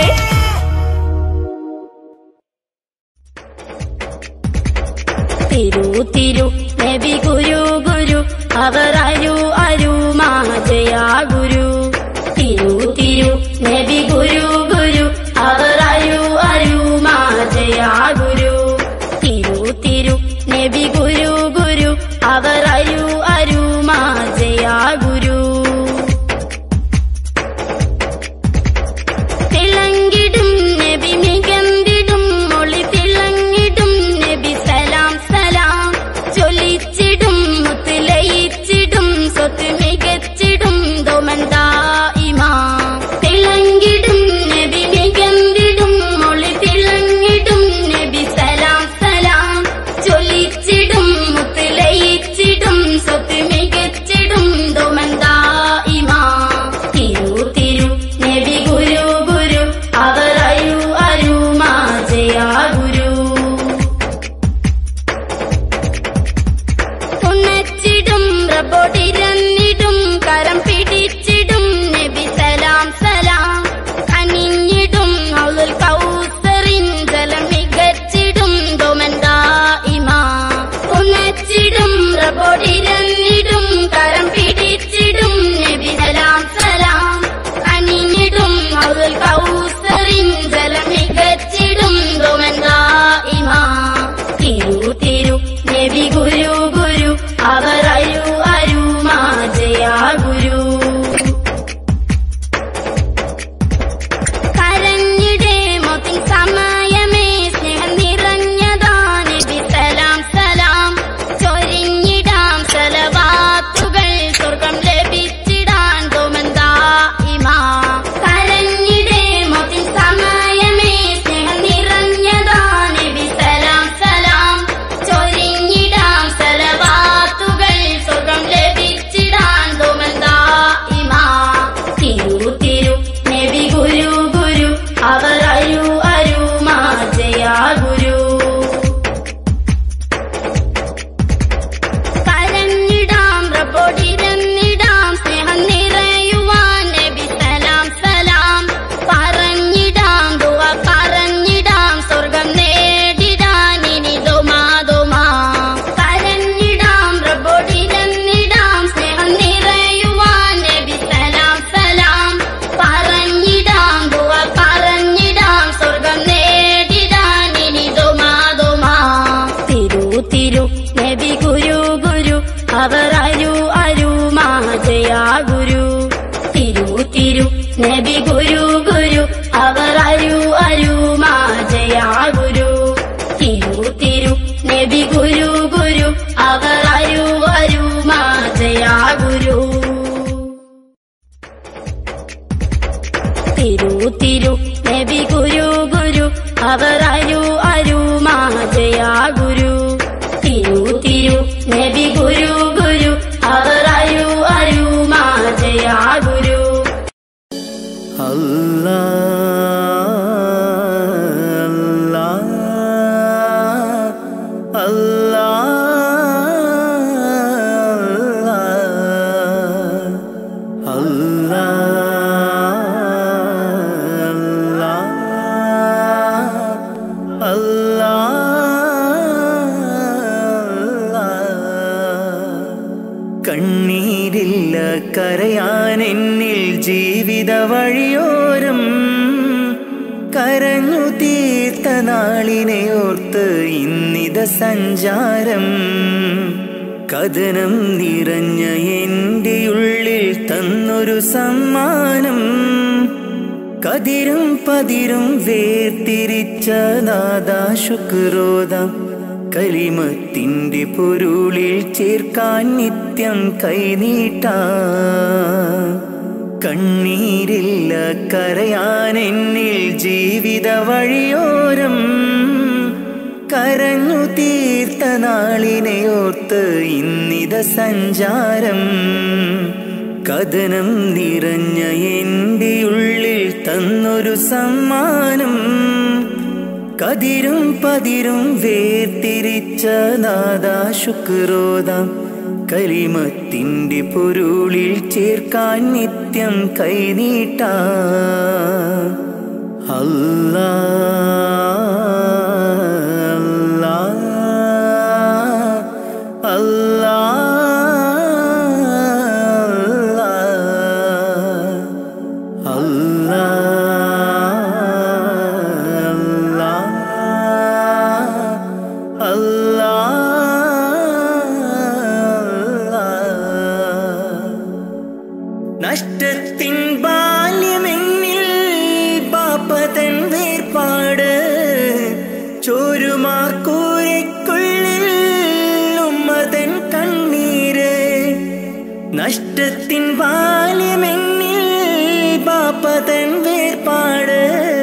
തിരു തിരു നബി ഗുരു ഗുരു അവർ അരു അരു മാജയാ ഗുരു തിരു തിരു നബി ഗുരു ഗുരു അവർ അരു അരു മാജയാ ഗുരു തിരു തിരു നബി ഗുരു ഗുരു അവർ അരു അരു മാജയാ ഗുരു തിളങ്ങിടും റബ്ബോടിരന്നിടും കരം പിടിച്ചിടും നബി സലാം സലാം കനിഞ്ഞിടും ഔലുൽ കൗസറിൻ ജലം മികച്ചിടും ദോമന്താ ഇമാ ഉന്നച്ചിടും റബ്ബോടിരന്നിടും കരം പിടിച്ചിടും നബി സലാം സലാം കനിഞ്ഞിടും ഔലുൽ കൗസറിൻ ജലം മികച്ചിടും ദോമന്താ ഇമാ തിരു തിരു നബി ഗുരു ഗുരു അവർ അരു അരു മാജയാ ഗുരു കരഞ്ഞിടേ മോത്തിൻ സമയമേ സ്നേഹം നിറഞ്ഞതാ നബി സലാം സലാം ചൊരിഞ്ഞിടാം സലവാത്തുകൾ സ്വർഗം ലഭിച്ചിടാൻ തോമന്താ ഇമാ കരഞ്ഞിടേ മോത്തിൻ സമയമേ സ്നേഹം നിറഞ്ഞതാ നബി സലാം സലാം ചൊരിഞ്ഞിടാം സലവാത്തുകൾ സ്വർഗം ലഭിച്ചിടാൻ തോമന്താ ഇമാ തിരു തിരു നബി ഗുരു ഗുരു അവർ അരു അരു മാജയാ ഗുരു കരഞ്ഞിടാം റബ്ബോടിരന്നിടാം സ്നേഹം നിറയുവാൻ നബി സലാം സലാം പറഞ്ഞിടാം ദുവ പറഞ്ഞിടാം സ്വർഗം നേടിടാൻ ഇനി ദുമാ ദുമാ കരഞ്ഞിടാം റബ്ബോടിരന്നിടാം സ്നേഹം നിറയുവാൻ നബി സലാം സലാം പറഞ്ഞിടാം ദുവ പറഞ്ഞിടാം സ്വർഗം നേടിടാൻ ഇനി ദുമാ ദുമാ തിരു തിരു നബി ഗുരു ഗുരു അവർ അരു അരു മാജയാ ഗുരു തിരു തിരു നബി ഗുരു ഗുരു അവർ അരു അരു മാജയാ ഗുരു തിരു തിരു നബി ഗുരു ഗുരു അവർ അരു അരു മാജയാ ഗുരു തിരു തിരു നബി ഗുരു ഗുരു അവർ അരു അരു മാജയാ ഗുരു തിരു തിരു നബി ഗുരു ഗുരു അവർ അരു അരു മാജയാ ഗുരു അല്ലാ അല്ലാ അല്ലാ അല്ലാ കണ്ണീരില്ല കരയാൻ എന്നിൽ ജീവിത വഴിയോരം കരഞ്ഞു തീർത്ത നാളിനെ ഓർത്ത് ഇന്നിത സഞ്ചാരം കഥനം നിറഞ്ഞ എൻ്റെ ഉള്ളിൽ തന്നൊരു സമ്മാനം കതിരും പതിരും വേർതിരിച്ച നാദാ ശുക്രോദം കലിമത്തിൻ്റെ പൊരുളിൽ ചേർക്കാൻ നിത്യം കൈനീട്ട കണ്ണീരില്ല കരയാൻ എന്നിൽ ജീവിത വഴിയോരം കരഞ്ഞു തീർത്ത നാളിനെ ഓർത്ത് ഇന്നിത സഞ്ചാരം കഥനം നിറഞ്ഞ എൻ്റെ ഉള്ളിൽ തന്നൊരു സമ്മാനം കതിരും പതിരും വേർതിരിച്ച നാദാ ശുക്രോദം കലിമത്തിൻ്റെ പൊരുളിൽ ചേർക്കാൻ നിത്യം കൈനീട്ട അല്ലാ അല്ലാ അല്ലാ അല്ലാ നഷ്ടത്തിൻ ബാല്യമെന്നിൽ പാപ്പതൻ വേർപാട് ചോരുമാക്കൂരയ്ക്കുള്ളിൽ ഉമ്മതൻ കണ്ണീര് നഷ്ടത്തിൻ ബാല്യമെന്നിൽ പാപ്പതൻ വേർപാട്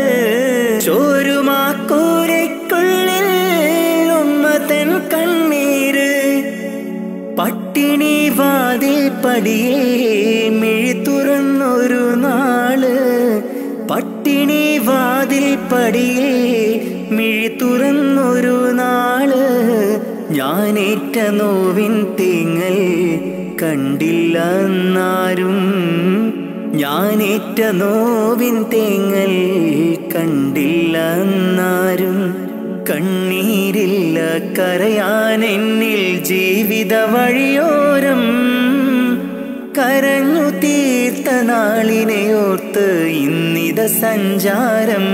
ചോരുമാക്കൂരയ്ക്കുള്ളിൽ ഉമ്മതൻ കണ്ണീര് പട്ടിണി വാതിൽ പടിയേ മിഴി തുറന്നൊരു നാള് പട്ടിണി വാതിൽ പടിയേ മിഴി തുറന്നൊരു നാള് ഞാനേറ്റ നോവിൻ തേങ്ങൽ കണ്ടില്ല എന്നാരും ഞാനേറ്റ നോവിൻ തേങ്ങൽ കണ്ടില്ല എന്നാരും കണ്ണീരില്ല കരയാൻ എന്നിൽ ജീവിത വഴിയോരം കരഞ്ഞു തീർത്ത നാളിനെ ഓർത്ത് ഇന്നിത സഞ്ചാരം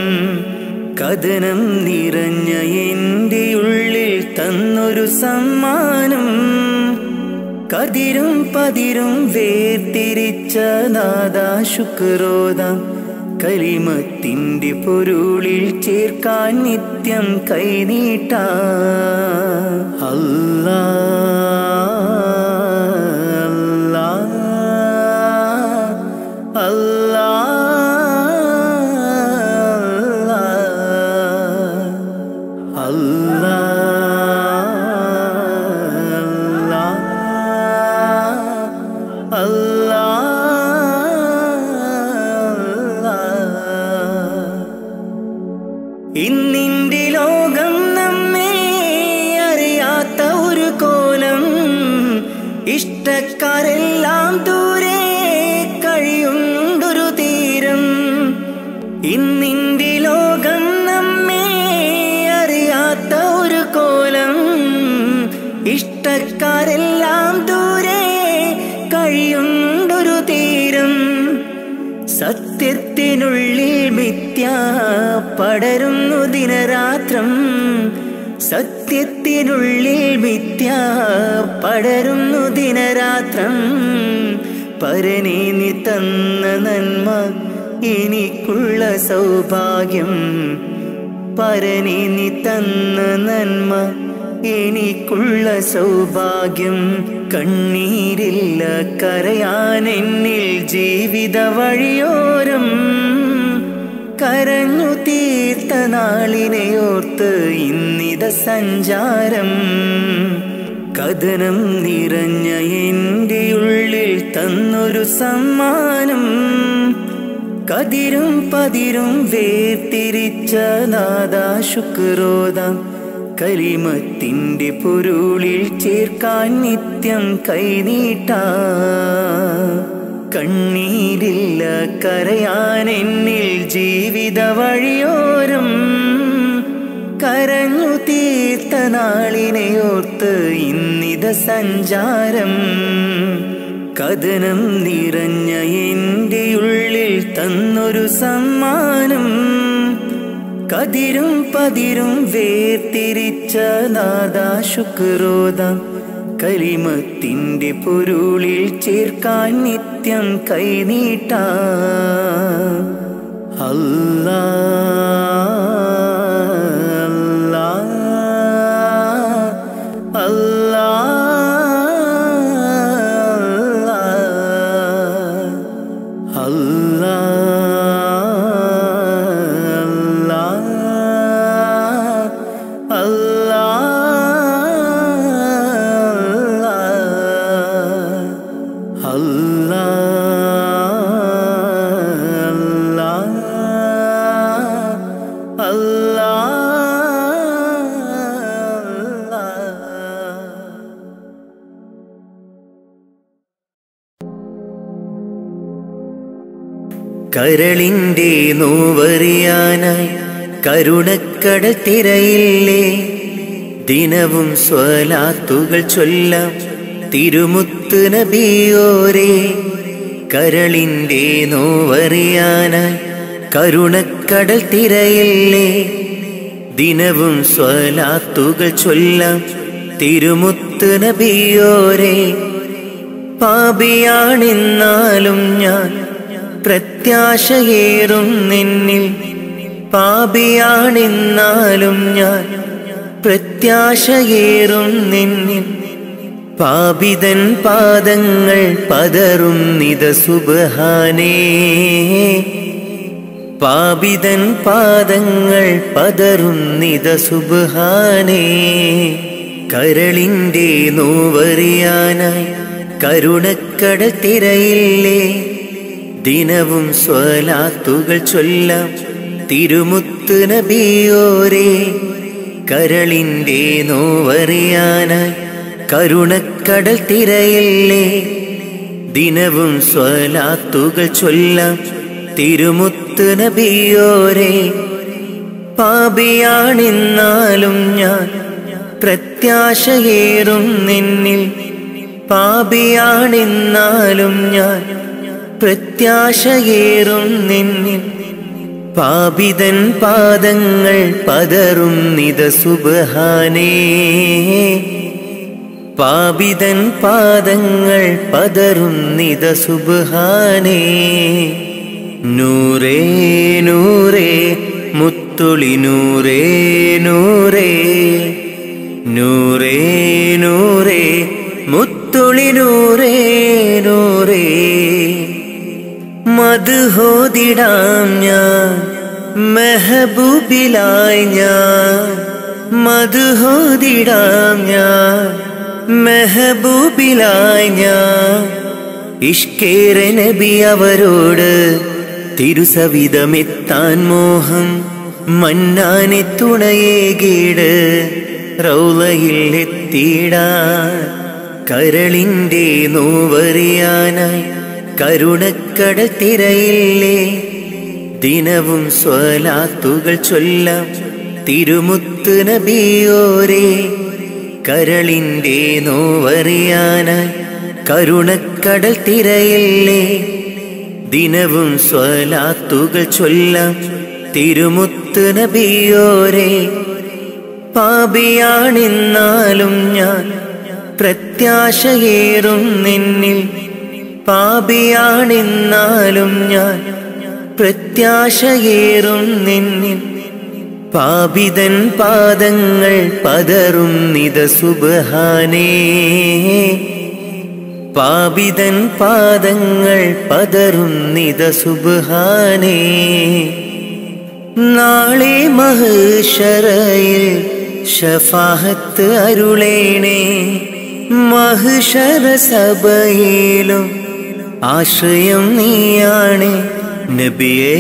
കഥനം നിറഞ്ഞ എൻ്റെ ഉള്ളിൽ തന്നൊരു സമ്മാനം കതിരും പതിരും വേർതിരിച്ച നാദാ ശുക്രോദാം കലിമത്തിൻ്റെ പൊരുളിൽ ചേർക്കാൻ നിത്യം കൈനീട്ട അല്ലാ അല്ലാ അല്ലാ അല്ലാ അല്ലാ ഇന്നിന്റെ ലോകം നമ്മെ അറിയാത്ത ഒരു കോലം ഇഷ്ടക്കാരെല്ലാം ദൂരെ കഴിയുണ്ടൊരു തീരം ഇന്നിന്റെ ലോകം നമ്മെ അറിയാത്ത ഒരു കോലം ഇഷ്ടക്കാരെല്ലാം ദൂരെ കഴിയുണ്ടൊരു തീരം സത്യത്തിനുള്ളിൽ മിഥ്യ പടരുന്നു ദിനരാത്രം സത്യത്തിനുള്ളിൽ മിഥ്യ പടരുന്നു ദിനരാത്രം പരനെ നീ തന്ന നന്മ എനിക്കുള്ള സൗഭാഗ്യം പരനെ നീ തന്ന നന്മ എനിക്കുള്ള സൗഭാഗ്യം കണ്ണീരില്ല കരയാൻ എന്നിൽ ജീവിത വഴിയോരം കരഞ്ഞു തീർത്ത നാളിനെ ഓർത്ത് ഇന്നിത സഞ്ചാരം കഥനം നിറഞ്ഞ എൻ്റെ ഉള്ളിൽ തന്നൊരു സമ്മാനം കതിരും പതിരും വേർതിരിച്ച നാദാ ശുക്രോദാം കലിമത്തിൻ്റെ പൊരുളിൽ ചേർക്കാൻ നിത്യം കൈനീട്ട കണ്ണീരില്ല കരയാൻ എന്നിൽ ജീവിത വഴിയോരം കരഞ്ഞു തീർത്ത നാളിനെ ഓർത്ത് ഇന്നിത സഞ്ചാരം കഥനം നിറഞ്ഞ എൻ്റെ ഉള്ളിൽ തന്നൊരു സമ്മാനം കതിരും പതിരും വേർതിരിച്ച നാദാ ശുക്രോദാം കലിമത്തിൻ്റെ പൊരുളിൽ ചേർക്കാൻ നിത്യം കൈനീട്ട അല്ലാ അല്ലാ അല്ലാ അല്ലാ അല്ലാ അല്ലാ അല്ലാ കരളിൻ്റെ നോവറിയാനായി കരുണക്കടൽ തിരയില്ലേ ദിനവും സ്വലാത്തുകൾ ചൊല്ലാം തിരുമുത്ത് നബിയോരേ കരളിൻ്റെ നോവറിയാനായി കരുണക്കടൽ തിരയില്ലേ ദിനവും സ്വലാത്തുകൾ ചൊല്ലാം തിരുമുത്ത് നബിയോരേ പാപിയാണെന്നാലും ഞാൻ പ്രത്യാശയേറും നിന്നിൽ പാപിയാണെന്നാലും ഞാൻ പ്രത്യാശയേറും നിന്നിൽ പാപിതൻ പാദങ്ങൾ പതറും നിത സുബഹാനേ പാപിതൻ പാദങ്ങൾ പതറും നിത സുബഹാനേ കരളിൻ്റെ നോവറിയാനായി കരുണക്കടൽ തിരയില്ലേ ദിനവും സ്വലാത്തുകൾ ചൊല്ലാം തിരുമുത്ത് നബിയോരേ കരളിൻ്റെ നോവറിയാനായി കരുണക്കടൽ തിരയില്ലേ ദിനവും സ്വലാത്തുകൾ ചൊല്ലാം തിരുമുത്ത് നബിയോരെ പാപിയാണെന്നാലും ഞാൻ പ്രത്യാശയേറും നിന്നിൽ പാപിയാണെന്നാലും ഞാൻ പ്രത്യാശയേറും നിന്നിൽ പാപിതൻ പാദങ്ങൾ പതറും നിത സുബഹാനേ പാപിതൻ പാദങ്ങൾ പതറും നിത സുബഹാനേ നൂറേ നൂറേ മുത്തുളി നൂറേ നൂറേ നൂറേ നൂറേ മുത്തുളി നൂറേ നൂറേ മധുഹോദിടാം ഞാൻ മെഹബൂബിലായി ഞാൻ മധുഹോദിടാം ഞാൻ മെഹബൂബിലായി ഞാൻ ഇഷ്കേറെ നബി അവരോട് തിരുസവിധമെത്താൻ മോഹം മന്നാനെ തുണയേകീട് റൗലയിൽ എത്തിയിടാൻ കരളിൻ്റെ നോവറിയാനായി കരുണക്കടൽ തിരയില്ലേ ദിനവും സ്വലാത്തുകൾ ചൊല്ലാം തിരുമുത്ത് നബിയോരേ കരളിൻ്റെ നോവറിയാനായി കരുണക്കടൽ തിരയില്ലേ ദിനവും സ്വലാത്തുകൾ ചൊല്ലാം തിരുമുത്ത് നബിയോരേ പാപിയാണെന്നാലും ഞാൻ പ്രത്യാശയേറും നിന്നിൽ പാപിയാണെന്നാലും ഞാൻ പ്രത്യാശയേറും നിന്നിൽ പാപിതൻ പാദങ്ങൾ പതറും നിത സുബഹാനേ പാപിതൻ പാദങ്ങൾ പതറും നിത സുബഹാനേ നാളെ മഹുഷറയിൽ ഷഫാഹത്ത് അരുളേണേ മഹുഷറ സഭയിലും ആശ്രയം നീയാണ് നബിയേ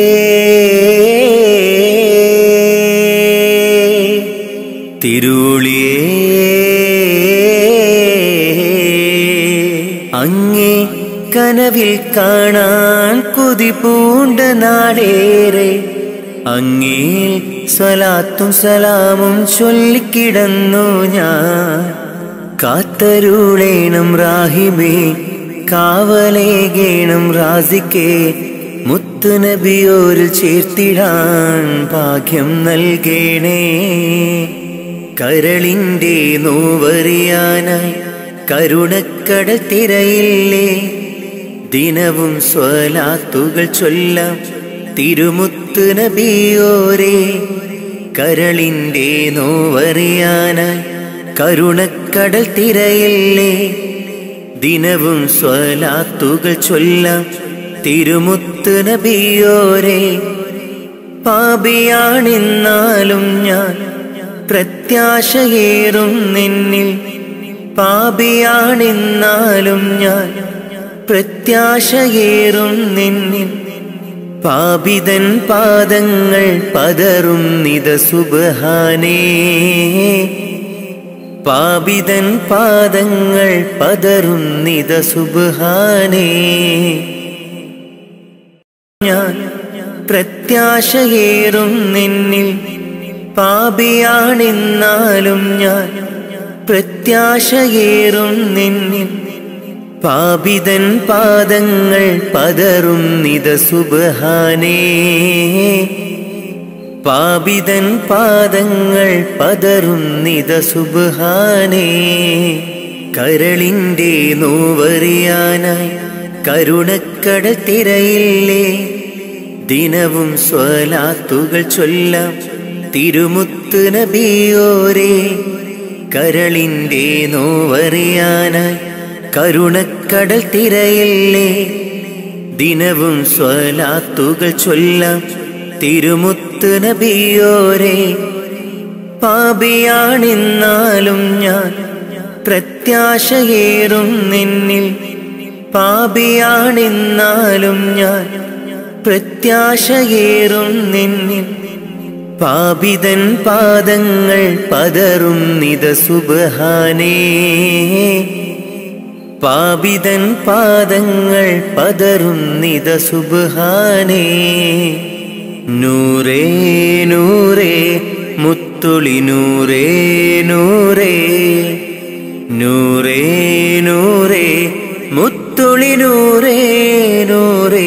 തിരുളിയേ അങ്ങേ കനവിൽ കാണാൻ കൊതി പൂണ്ട നാടേറെ അങ്ങേ സ്വലാത്തും സലാമും ചൊല്ലിക്കിടന്നു ഞാൻ കാത്തരുളേണം റാഹിബേ കാവലേകേണം റാസിക്കേ മുത്തുനബിയോരിൽ ചേർത്തിടാൻ ഭാഗ്യം നൽകേണേ കരളിൻ്റെ നോവറിയാനായി കരുണക്കടൽ തിരയില്ലേ ദിനവും സ്വലാത്തുകൾ ചൊല്ലാം തിരുമുത്ത് നബിയോരേ കരളിൻ്റെ നോവറിയാനായി കരുണക്കടൽ തിരയില്ലേ ദിനവും സ്വലാത്തുകൾ ചൊല്ലാം തിരുമുത്ത് നബിയോരേ പാപിയാണെന്നാലും ഞാൻ പ്രത്യാശയേറും നിന്നിൽ പാപിയാണെന്നാലും ഞാൻ പ്രത്യാശയേറും നിന്നിൽ പാപിതൻ പാദങ്ങൾ പതറും നിത സുബഹാനേ പാപിതൻ പാദങ്ങൾ പതറും നിത സുബഹാനേ ഞാൻ പ്രത്യാശയേറും നിന്നിൽ പാപിയാണെന്നാലും ഞാൻ പ്രത്യാശയേറും നിന്നിൽ പാപിതൻ പാദങ്ങൾ പതറും നിത സുബഹാനേ പാപിതൻ പാദങ്ങൾ പതറും നിത സുബഹാനേ കരളിൻ്റെ നോവറിയാനായി കരുണക്കടൽ തിരയില്ലേ ദിനവും സ്വലാത്തുകൾ ചൊല്ലാം തിരുമുത്ത് നബിയോരേ കരളിൻ്റെ നോവറിയാനായി കരുണക്കടൽ തിരയില്ലേ ദിനവും സ്വലാത്തുകൾ ചൊല്ലാം തിരുമുത്ത് നബിയോരേ പാപിയാണെന്നാലും ഞാൻ പ്രത്യാശയേറും നിന്നിൽ പാപിയാണെന്നാലും ഞാൻ പ്രത്യാശയേറും നിന്നിൽ പാപിതൻ പാദങ്ങൾ പതറും നിത സുബഹാനേ പാപിതൻ പാദങ്ങൾ പതറും നിത സുബഹാനേ നൂറേ നൂറേ മുത്തുളി നൂറേ നൂറേ നൂറേ നൂറേ മുത്തുളി നൂറേ നൂറേ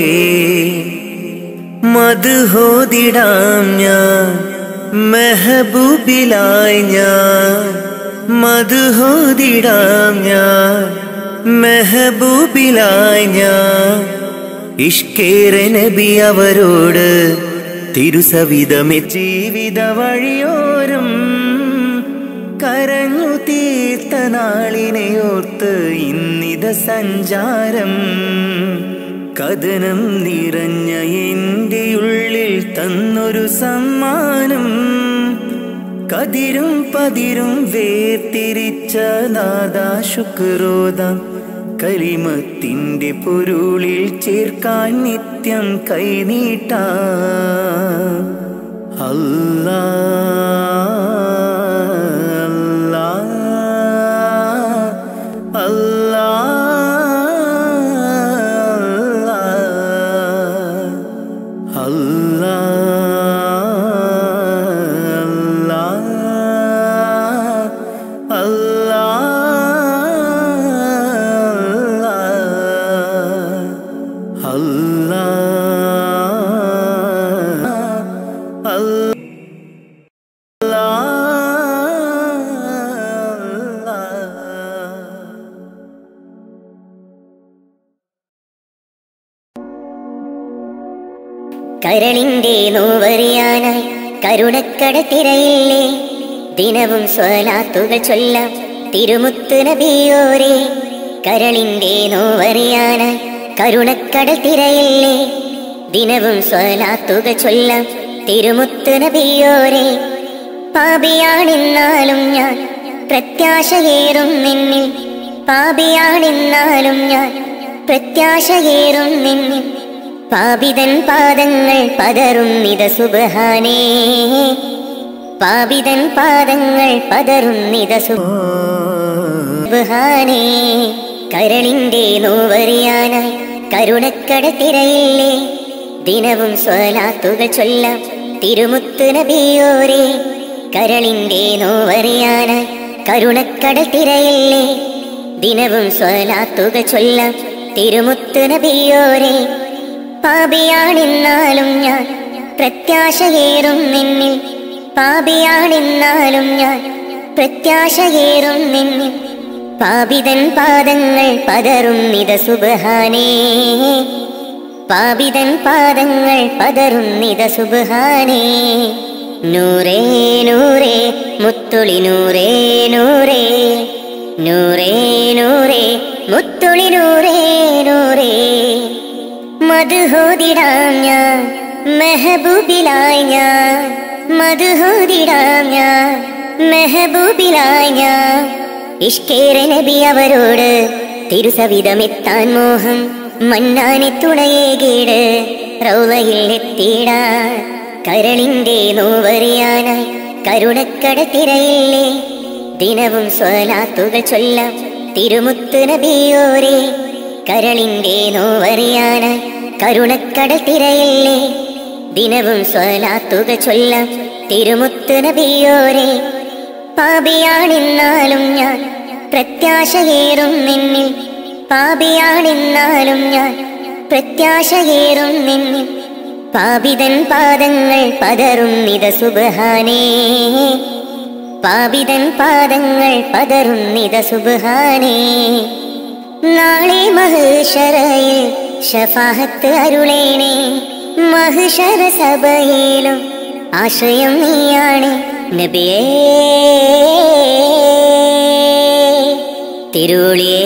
മധുഹോതിടാം ഞാൻ മെഹബൂബിലായി ഞാൻ മധുഹോതിടാം ഞാൻ മെഹബൂബിലായി ഞാൻ ഇഷ്കേറെ നബി അവരോട് തിരുസവിധമെ ജീവിത വഴിയോരും കരഞ്ഞു തീർത്ത നാളിനെയോർത്ത് ഇന്നിത സഞ്ചാരം കഥനം നിറഞ്ഞ എൻ്റെ ഉള്ളിൽ തന്നൊരു സമ്മാനം കതിരും പതിരും വേർതിരിച്ച നാദാ ശുക്രോദാം കരിമത്തിൻ്റെ പൊരുളിൽ ചേർക്കാൻ നിത്യം കൈനീട്ട അല്ലാ അല്ലാ അല്ലാ അല്ലാ അല്ലാ അല്ലാ അല്ലാ കരളിന്റെ നോവറിയാനായി കരുണക്കട തിരയില്ലേ ദിനവും സ്വലാത്തുകൾ ചൊല്ലാം തിരുമുത്ത് നബിയോരേ കരളിന്റെ നോവറിയാനായി കരുണക്കട തിരയില്ലേ ദിനവും സ്വലാത്തുകൾ ചൊല്ലാം തിരുമുത്ത് നബിയോരേ പാപിയാണെന്നാലും ഞാൻ പ്രത്യാശയേറും നിന്നിൽ പാപിയാണെന്നാലും ഞാൻ പ്രത്യാശയേറും നിന്നിൽ പാപിതൻ പാദങ്ങൾ പതറും നിത സുബഹാനേ പാപിതൻ പാദങ്ങൾ പതറും നിത സുബഹാനേ കരളിന്റെ നോവറിയാനായി കരുണക്കട തിരയില്ലേ ദിനവും സ്വലാത്തുകൾ ചൊല്ലാം തിരുമുത്ത് നബിയോരേ കരളിന്റെ നോവറിയാനായി കരുണക്കട തിരയില്ലേ ദിനവും സ്വലാത്തുകൾ ചൊല്ലാം തിരുമുത്ത് നബിയോരേ പാപിയാണെന്നാലും ഞാൻ പ്രത്യാശയേറും നിന്നിൽ പാപിയാണെന്നാലും ഞാൻ പ്രത്യാശയേറും നിന്നിൽ പാപിതൻ പാദങ്ങൾ പതറും നിത സുബഹാനേ പാപിതൻ പാദങ്ങൾ പതറും നിത സുബഹാനേ നൂറേ നൂറേ മുത്തുളി നൂറേ നൂറേ നൂറേ നൂറേ മുത്തുളി നൂറേ നൂറേ മധുഹോതിടാം ഞാൻ മെഹബൂബിലായി ഞാൻ മധുഹോതിടാം ഞാൻ മെഹബൂബിലായി ഞാൻ ഇഷ്കേറെ നബി അവരോട് തിരുസവിധമെത്താൻ മോഹം മണ്ണാനെ തുണയെ കേട് റൗലയിൽ എത്തിയിടാൻ കരളിന്റെ നോവറിയാനായി കരുണക്കട തിരയില്ലേ ദിനവും സ്വലാത്തുകൾ ചൊല്ലാം തിരുമുത്ത് നബിയോരേ കരളിന്റെ നോവറിയാനായി കരുണക്കടൽ തിരയില്ലേ ദിനവും സ്വലാത്തുക ചൊല്ലാം തിരുമുത്ത് നബിയോരേ പാപിയാണെന്നാലും ഞാൻ പ്രത്യാശയേറും നിന്നിൽ പാപിയാണെന്നാലും ഞാൻ പ്രത്യാശയേറും നിന്നിൽ പാപിതൻ പാദങ്ങൾ പതറും നിത സുബഹാനേ പാപിതൻ പാദങ്ങൾ പതറും നിത സുബഹാനേ നാളെ മഹേശ്വരയിൽ ഷഫാഹത്ത് അരുളേണേ മഹിഷര സഭയിലും ആശ്രയം നീയാണ് നബിയേ തിരുളിയേ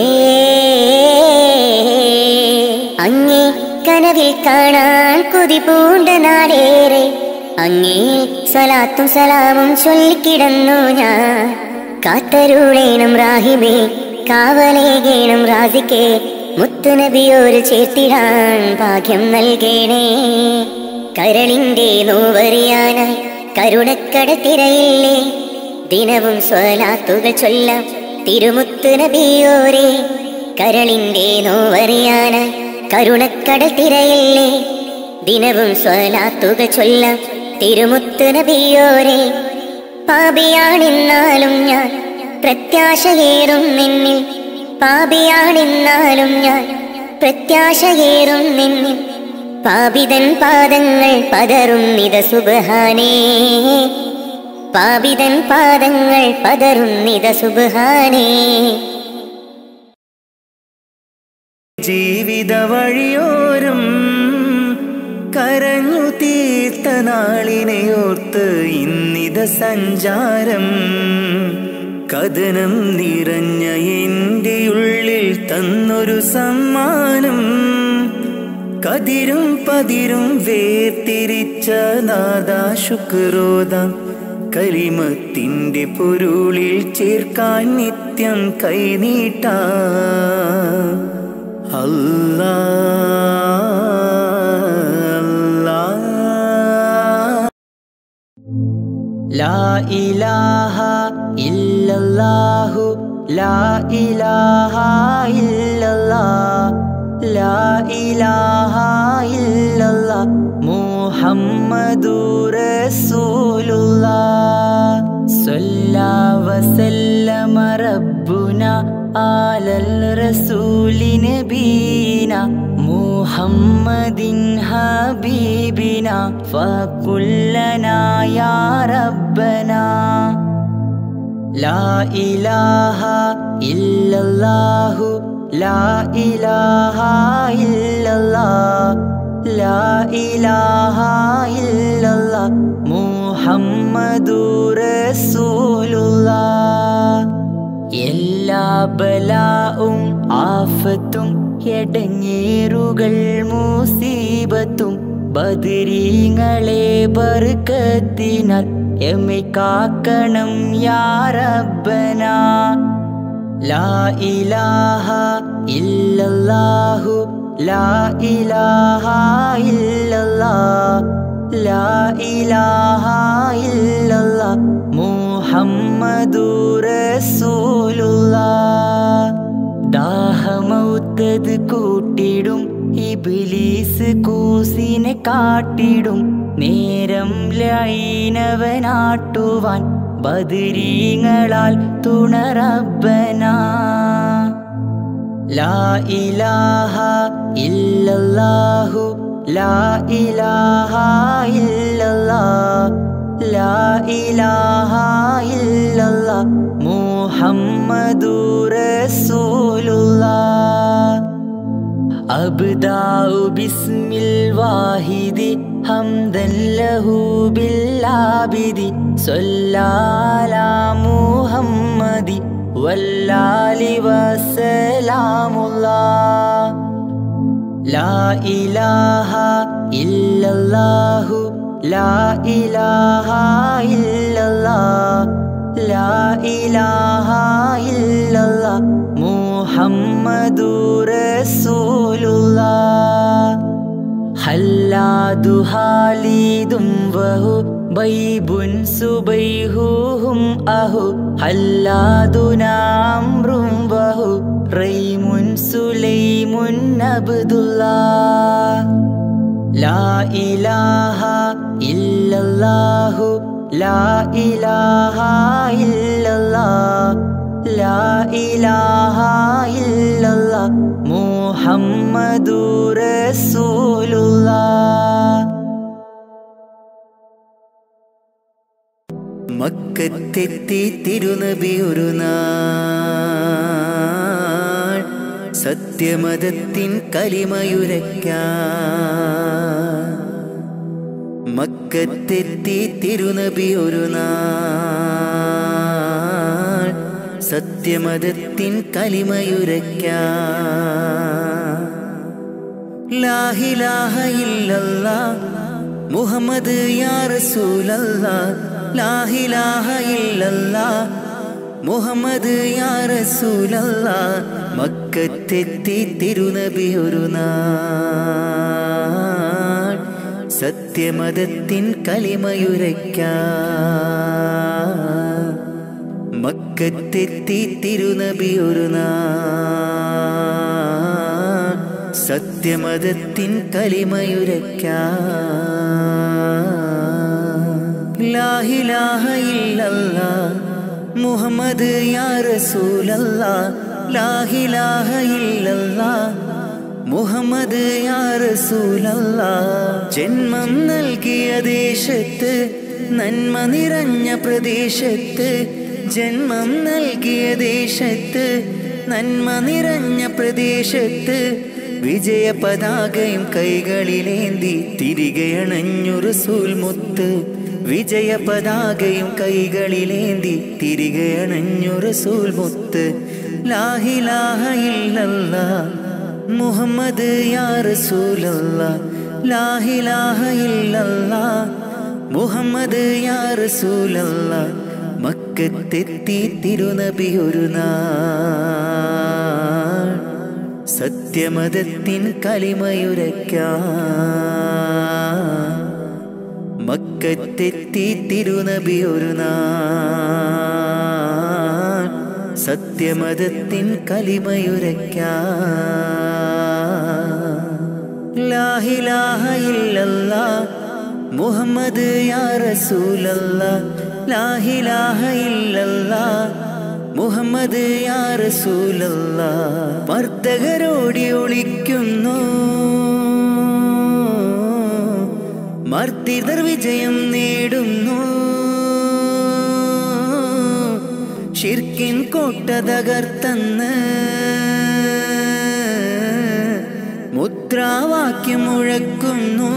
അങ്ങേ കനവിൽ കാണാൻ കൊതി പൂണ്ട നാടേറെ അങ്ങേ സലാത്തും സലാമും ചൊല്ലിക്കിടന്നു ഞാൻ കാത്തരുളേണം റാഹിബേ കാവലേകേണം റാസിക്കേ മുത്തുനബിയോര് ചേർത്തിടാൻ ഭാഗ്യം നൽകേണേ കരളിന്റെ നോവറിയാനായി കരുണക്കട തിരയില്ലേ ദിനവും സ്വലാത്തുകൾ ചൊല്ലാം തിരുമുത്ത് നബിയോരെ കരളിന്റെ നോവറിയാനായി കരുണക്കട തിരയില്ലേ ദിനവും സ്വലാത്തുകൾ ചൊല്ലാം തിരുമുത്ത് നബിയോരെ പാപിയാണെന്നാലും ഞാൻ പ്രത്യാശയേറും നിന്നിൽ പാപിയാണെന്നാലും ഞാൻ പ്രത്യാശയേറും നിന്നിൽ പാപിതൻ പാദങ്ങൾ പതറുന്നിത സുബഹാനേ പാപിതൻ പാദങ്ങൾ പതറുന്നിത സുബഹാനേ ജീവിത വഴിയോരം കരഞ്ഞു തീർത്ത നാളിനെയോർത്ത് ഇന്നിത സഞ്ചാരം കഥനം നിറഞ്ഞ എൻ്റെ ഉള്ളിൽ തന്നൊരു സമ്മാനം കതിരും പതിരും വേർതിരിച്ച നാദാ ശുക്രോദാം കലിമത്തിൻ്റെ പൊരുളിൽ ചേർക്കാൻ നിത്യം കൈനീട്ട അല്ലാ അല്ലാ لا إله إلا الله لا إله إلا الله لا إله إلا الله محمد رسول الله صلى وسلم ربنا على الرسول نبينا محمد حبيبنا فكلنا يا ربنا لا إله إلا الله لا إله إلا الله لا إله إلا الله محمد رسول الله എല്ലാ ബലാവും ആഫത്തും എടങ്ങേറുകൾ മുസീബത്തും ബദിരീങ്ങളെ ബർക്കത്തിനാൽ എമ്മെ കാക്കണം യാറബന ലാ ഇലാഹ ഇല്ലല്ലാഹു ലാ ഇലാഹ ഇല്ലല്ലാഹ് ലാ ഇലാഹ ഇല്ലല്ലാഹ് മുഹമ്മദു റസൂലുള്ളാഹ് ദാഹമൗത്തത് കൂട്ടിടും ഇബിലീസ് കൂസിനെ കാട്ടിടും നേരം ലൈനവനാട്ടുവാൻ ബദിരീങ്ങളാൽ തുണറബന ലാ ഇലാഹ ഇല്ലല്ലാഹു ലാ ഇലാഹ ഇല്ലല്ലാഹ് ലാ ഇലാഹ ഇല്ലല്ലാഹ് മുഹമ്മദു റസൂലുള്ളാഹ് أبدأ باسم الواحد حمدا له بالعابد صلى على محمد والآل وسلام الله لا إله إلا الله لا إله إلا الله لا إله إلا الله محمد رسول الله حلاد خالد وهو بيب سبيههم أهو حلادنا أمر وهو ريم سليم عبد الله لا إله إلا الله لا إله إلا الله لا إله إلا الله محمد رسول الله മക്കത്തെത്തി തിരുനബി ഒരു നാൾ സത്യമതത്തിൻ കലിമയുരയ്ക്കാൻ മക്കത്തെത്തി തിരുനബി ഒരു നാൾ സത്യമതത്തിൻ കലിമയുരയ്ക്കാൻ ലാഹിലാഹ ഇല്ലല്ലാ മുഹമ്മദ് യാ റസൂലല്ലാ ലാഹിലാഹ ഇല്ലല്ലാ മുഹമ്മദ് യാ റസൂലല്ലാ മക്കത്തെത്തി തിരുനബി ഒരു നാൾ സത്യമതത്തിൻ കലിമയുരയ്ക്കാൻ മക്കത്തെത്തി തിരുനബി ഒരു നാൾ സത്യമതത്തിൻ കലിമയുരയ്ക്കാൻ ലാഹിലാഹ ഇല്ലല്ലാ മുഹമ്മദ് യാ റസൂലല്ലാ ലാഹിലാഹ ഇല്ലല്ലാ മുഹമ്മദ് യാ റസൂലല്ലാ ജന്മം നൽകിയ ദേശത്ത് നന്മ നിറഞ്ഞ പ്രദേശത്ത് ജന്മം നൽകിയ ദേശത്ത് നന്മ നിറഞ്ഞ പ്രദേശത്ത് വിജയ പതാകയും കൈകളിലേന്തി തിരികെ അണഞ്ഞു റസൂൽ മുത്ത് വിജയ പതാകയും കൈകളിലേന്തി തിരികെ അണഞ്ഞു റസൂൽ മുത്ത് ലാഹിലാഹ ഇല്ലല്ലാ മുഹമ്മദ് യാ റസൂലല്ലാ ലാഹിലാഹ ഇല്ലല്ലാ മുഹമ്മദ് യാ റസൂലല്ലാ മക്കത്തെത്തി തിരുനബി ഒരു നാൾ സത്യമതത്തിൻ കലിമയുരയ്ക്കാൻ മക്കത്തെത്തി തിരുനബി ഒരു നാൾ സത്യമതത്തിൻ കലിമയുരയ്ക്കാൻ ലാഹിലാഹ ഇല്ലല്ലാ മുഹമ്മദ് യാ റസൂലല്ലാ ലാഹിലാഹ ഇല്ലല്ലാ മുഹമ്മദ് യാ റസൂലല്ലാ മർദ്ദകരോടി ഒളിക്കുന്നു മർദ്ദിതർ വിജയം നേടുന്നു ഷിർക്കിൻ കോട്ട തകർത്തന്ന് മുദ്രാവാക്യം മുഴക്കുന്നു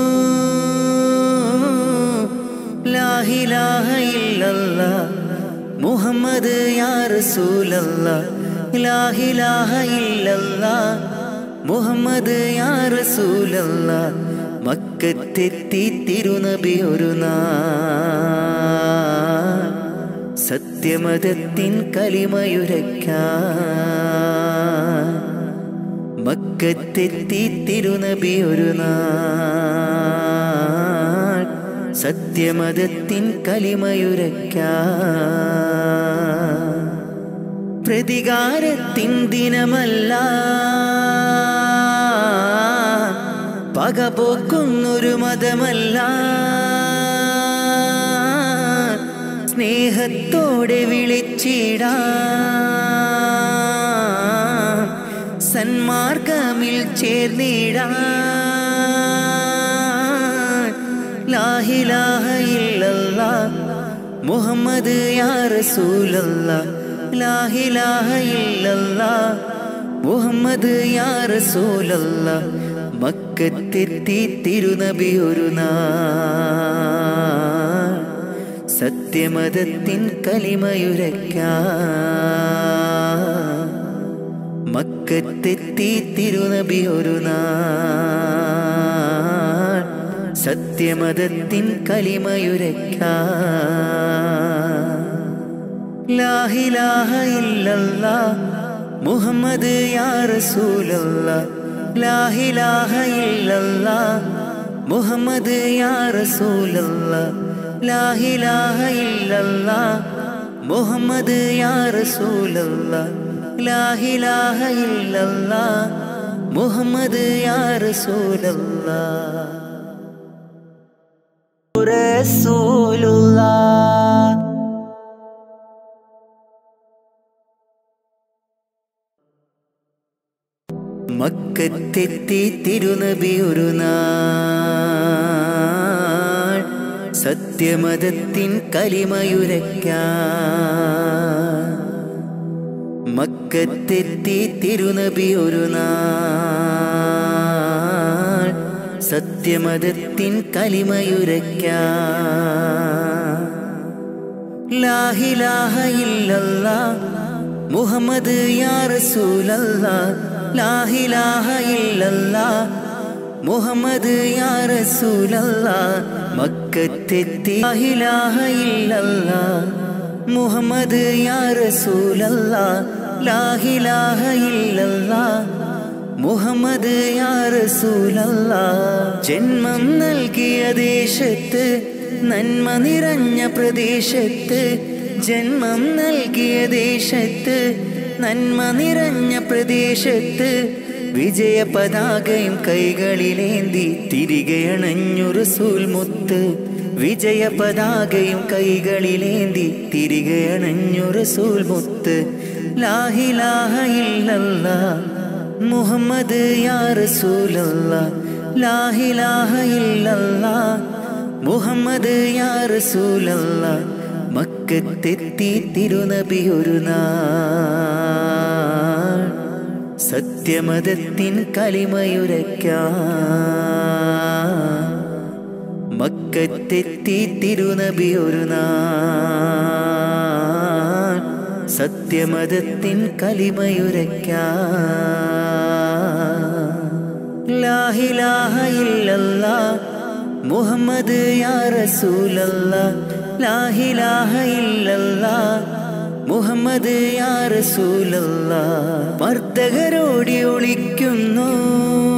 ലാഹിലാഹ ഇല്ലല്ലാ മുഹമ്മദ് യാ റസൂലല്ലാ ലാഹിലാഹ ഇല്ലല്ലാ മുഹമ്മദ് യാ റസൂലല്ലാ മക്കത്തെത്തി തിരുനബി ഒരു നാൾ സത്യമതത്തിൻ കലിമയുരയ്ക്കാൻ മക്കത്തെത്തി തിരുനബി ഒരു നാൾ സത്യമതത്തിൻ കലിമയുരയ്ക്കാൻ പ്രതികാരത്തിൻ ദിനമല്ല പകപോക്കുന്നൊരു മതമല്ല സ്നേഹത്തോടെ വിളിച്ചിടാ സന്മാർഗമിൽ ചേർന്നിടാ ലാഹിലാഹ ഇല്ലല്ലാ മുഹമ്മദ് യാ റസൂലല്ലാ ലാഹിലാഹ ഇല്ലല്ലാ മുഹമ്മദ് യാ റസൂലല്ലാ മക്കത്തെത്തി തിരുനബി ഒരു നാൾ സത്യമതത്തിൻ കലിമയുരയ്ക്കാൻ മക്കത്തെത്തി തിരുനബി ഒരു നാൾ സത്യമതത്തിൻ കലിമയുരയ്ക്കാൻ ലാഹിലാഹ ഇല്ലല്ലാ മുഹമ്മദ് യാ റസൂലല്ലാ ലാഹിലാഹ ഇല്ലല്ലാ മുഹമ്മദ് യാ റസൂലല്ലാ ലാഹിലാഹ ഇല്ലല്ലാ മുഹമ്മദ് യാ റസൂലല്ലാ ലാഹിലാഹ ഇല്ലല്ലാ മുഹമ്മദ് യാ റസൂലല്ലാ റസൂലുള്ളാഹ് മക്കത്തെത്തി തിരുനബി ഒരു നാൾ സത്യമതത്തിൻ കലിമയുരയ്ക്കാൻ മക്കത്തെത്തി തിരുനബി ഒരു നാൾ സത്യമതത്തിൻ കലിമയുരയ്ക്കാൻ ലാഹിലാഹ ഇല്ലല്ലാ മുഹമ്മദ് യാ റസൂലല്ലാ ലാഹിലാഹ ഇല്ലല്ലാ മുഹമ്മദ് യാ റസൂലല്ലാ മക്കത്തെത്തി ലാഹിലാഹ ഇല്ലല്ലാ മുഹമ്മദ് യാ റസൂലല്ലാ ലാഹിലാഹ ഇല്ലല്ലാ മുഹമ്മദ് യാ റസൂലല്ല ജന്മം നൽകിയ ദേശത്ത് നന്മ നിറഞ്ഞ പ്രദേശത്ത് ജന്മം നൽകിയ ദേശത്ത് നന്മ നിറഞ്ഞ പ്രദേശത്ത് വിജയ പതാകയും കൈകളിലേന്തി തിരികെ അണഞ്ഞു റസൂൽ മുത്ത് വിജയ പതാകയും കൈകളിലേന്തി തിരികെ അണഞ്ഞു റസൂൽ മുത്ത് ലാഹിലാഹ ഇല്ലല്ല മുഹമ്മദ് യാ റസൂലല്ല ലാഹിലാഹ ഇല്ലല്ല മുഹമ്മദ് യാ റസൂലല്ല മക്കത്തെത്തി തിരുനബി ഒരു നാൾ സത്യമതത്തിൻ കലിമയുരയ്ക്കാൻ മക്കത്തെത്തി തിരുനബി ഒരു നാൾ സത്യമതത്തിൻ കലിമയുരയ്ക്കാൻ ലാഹിലാഹ ഇല്ലല്ല മുഹമ്മദ് യാ റസൂലല്ല ലാഹിലാഹ ഇല്ലല്ല മുഹമ്മദ് യാ റസൂലല്ല വർദ്ധകരോടി ഒളിക്കുന്നു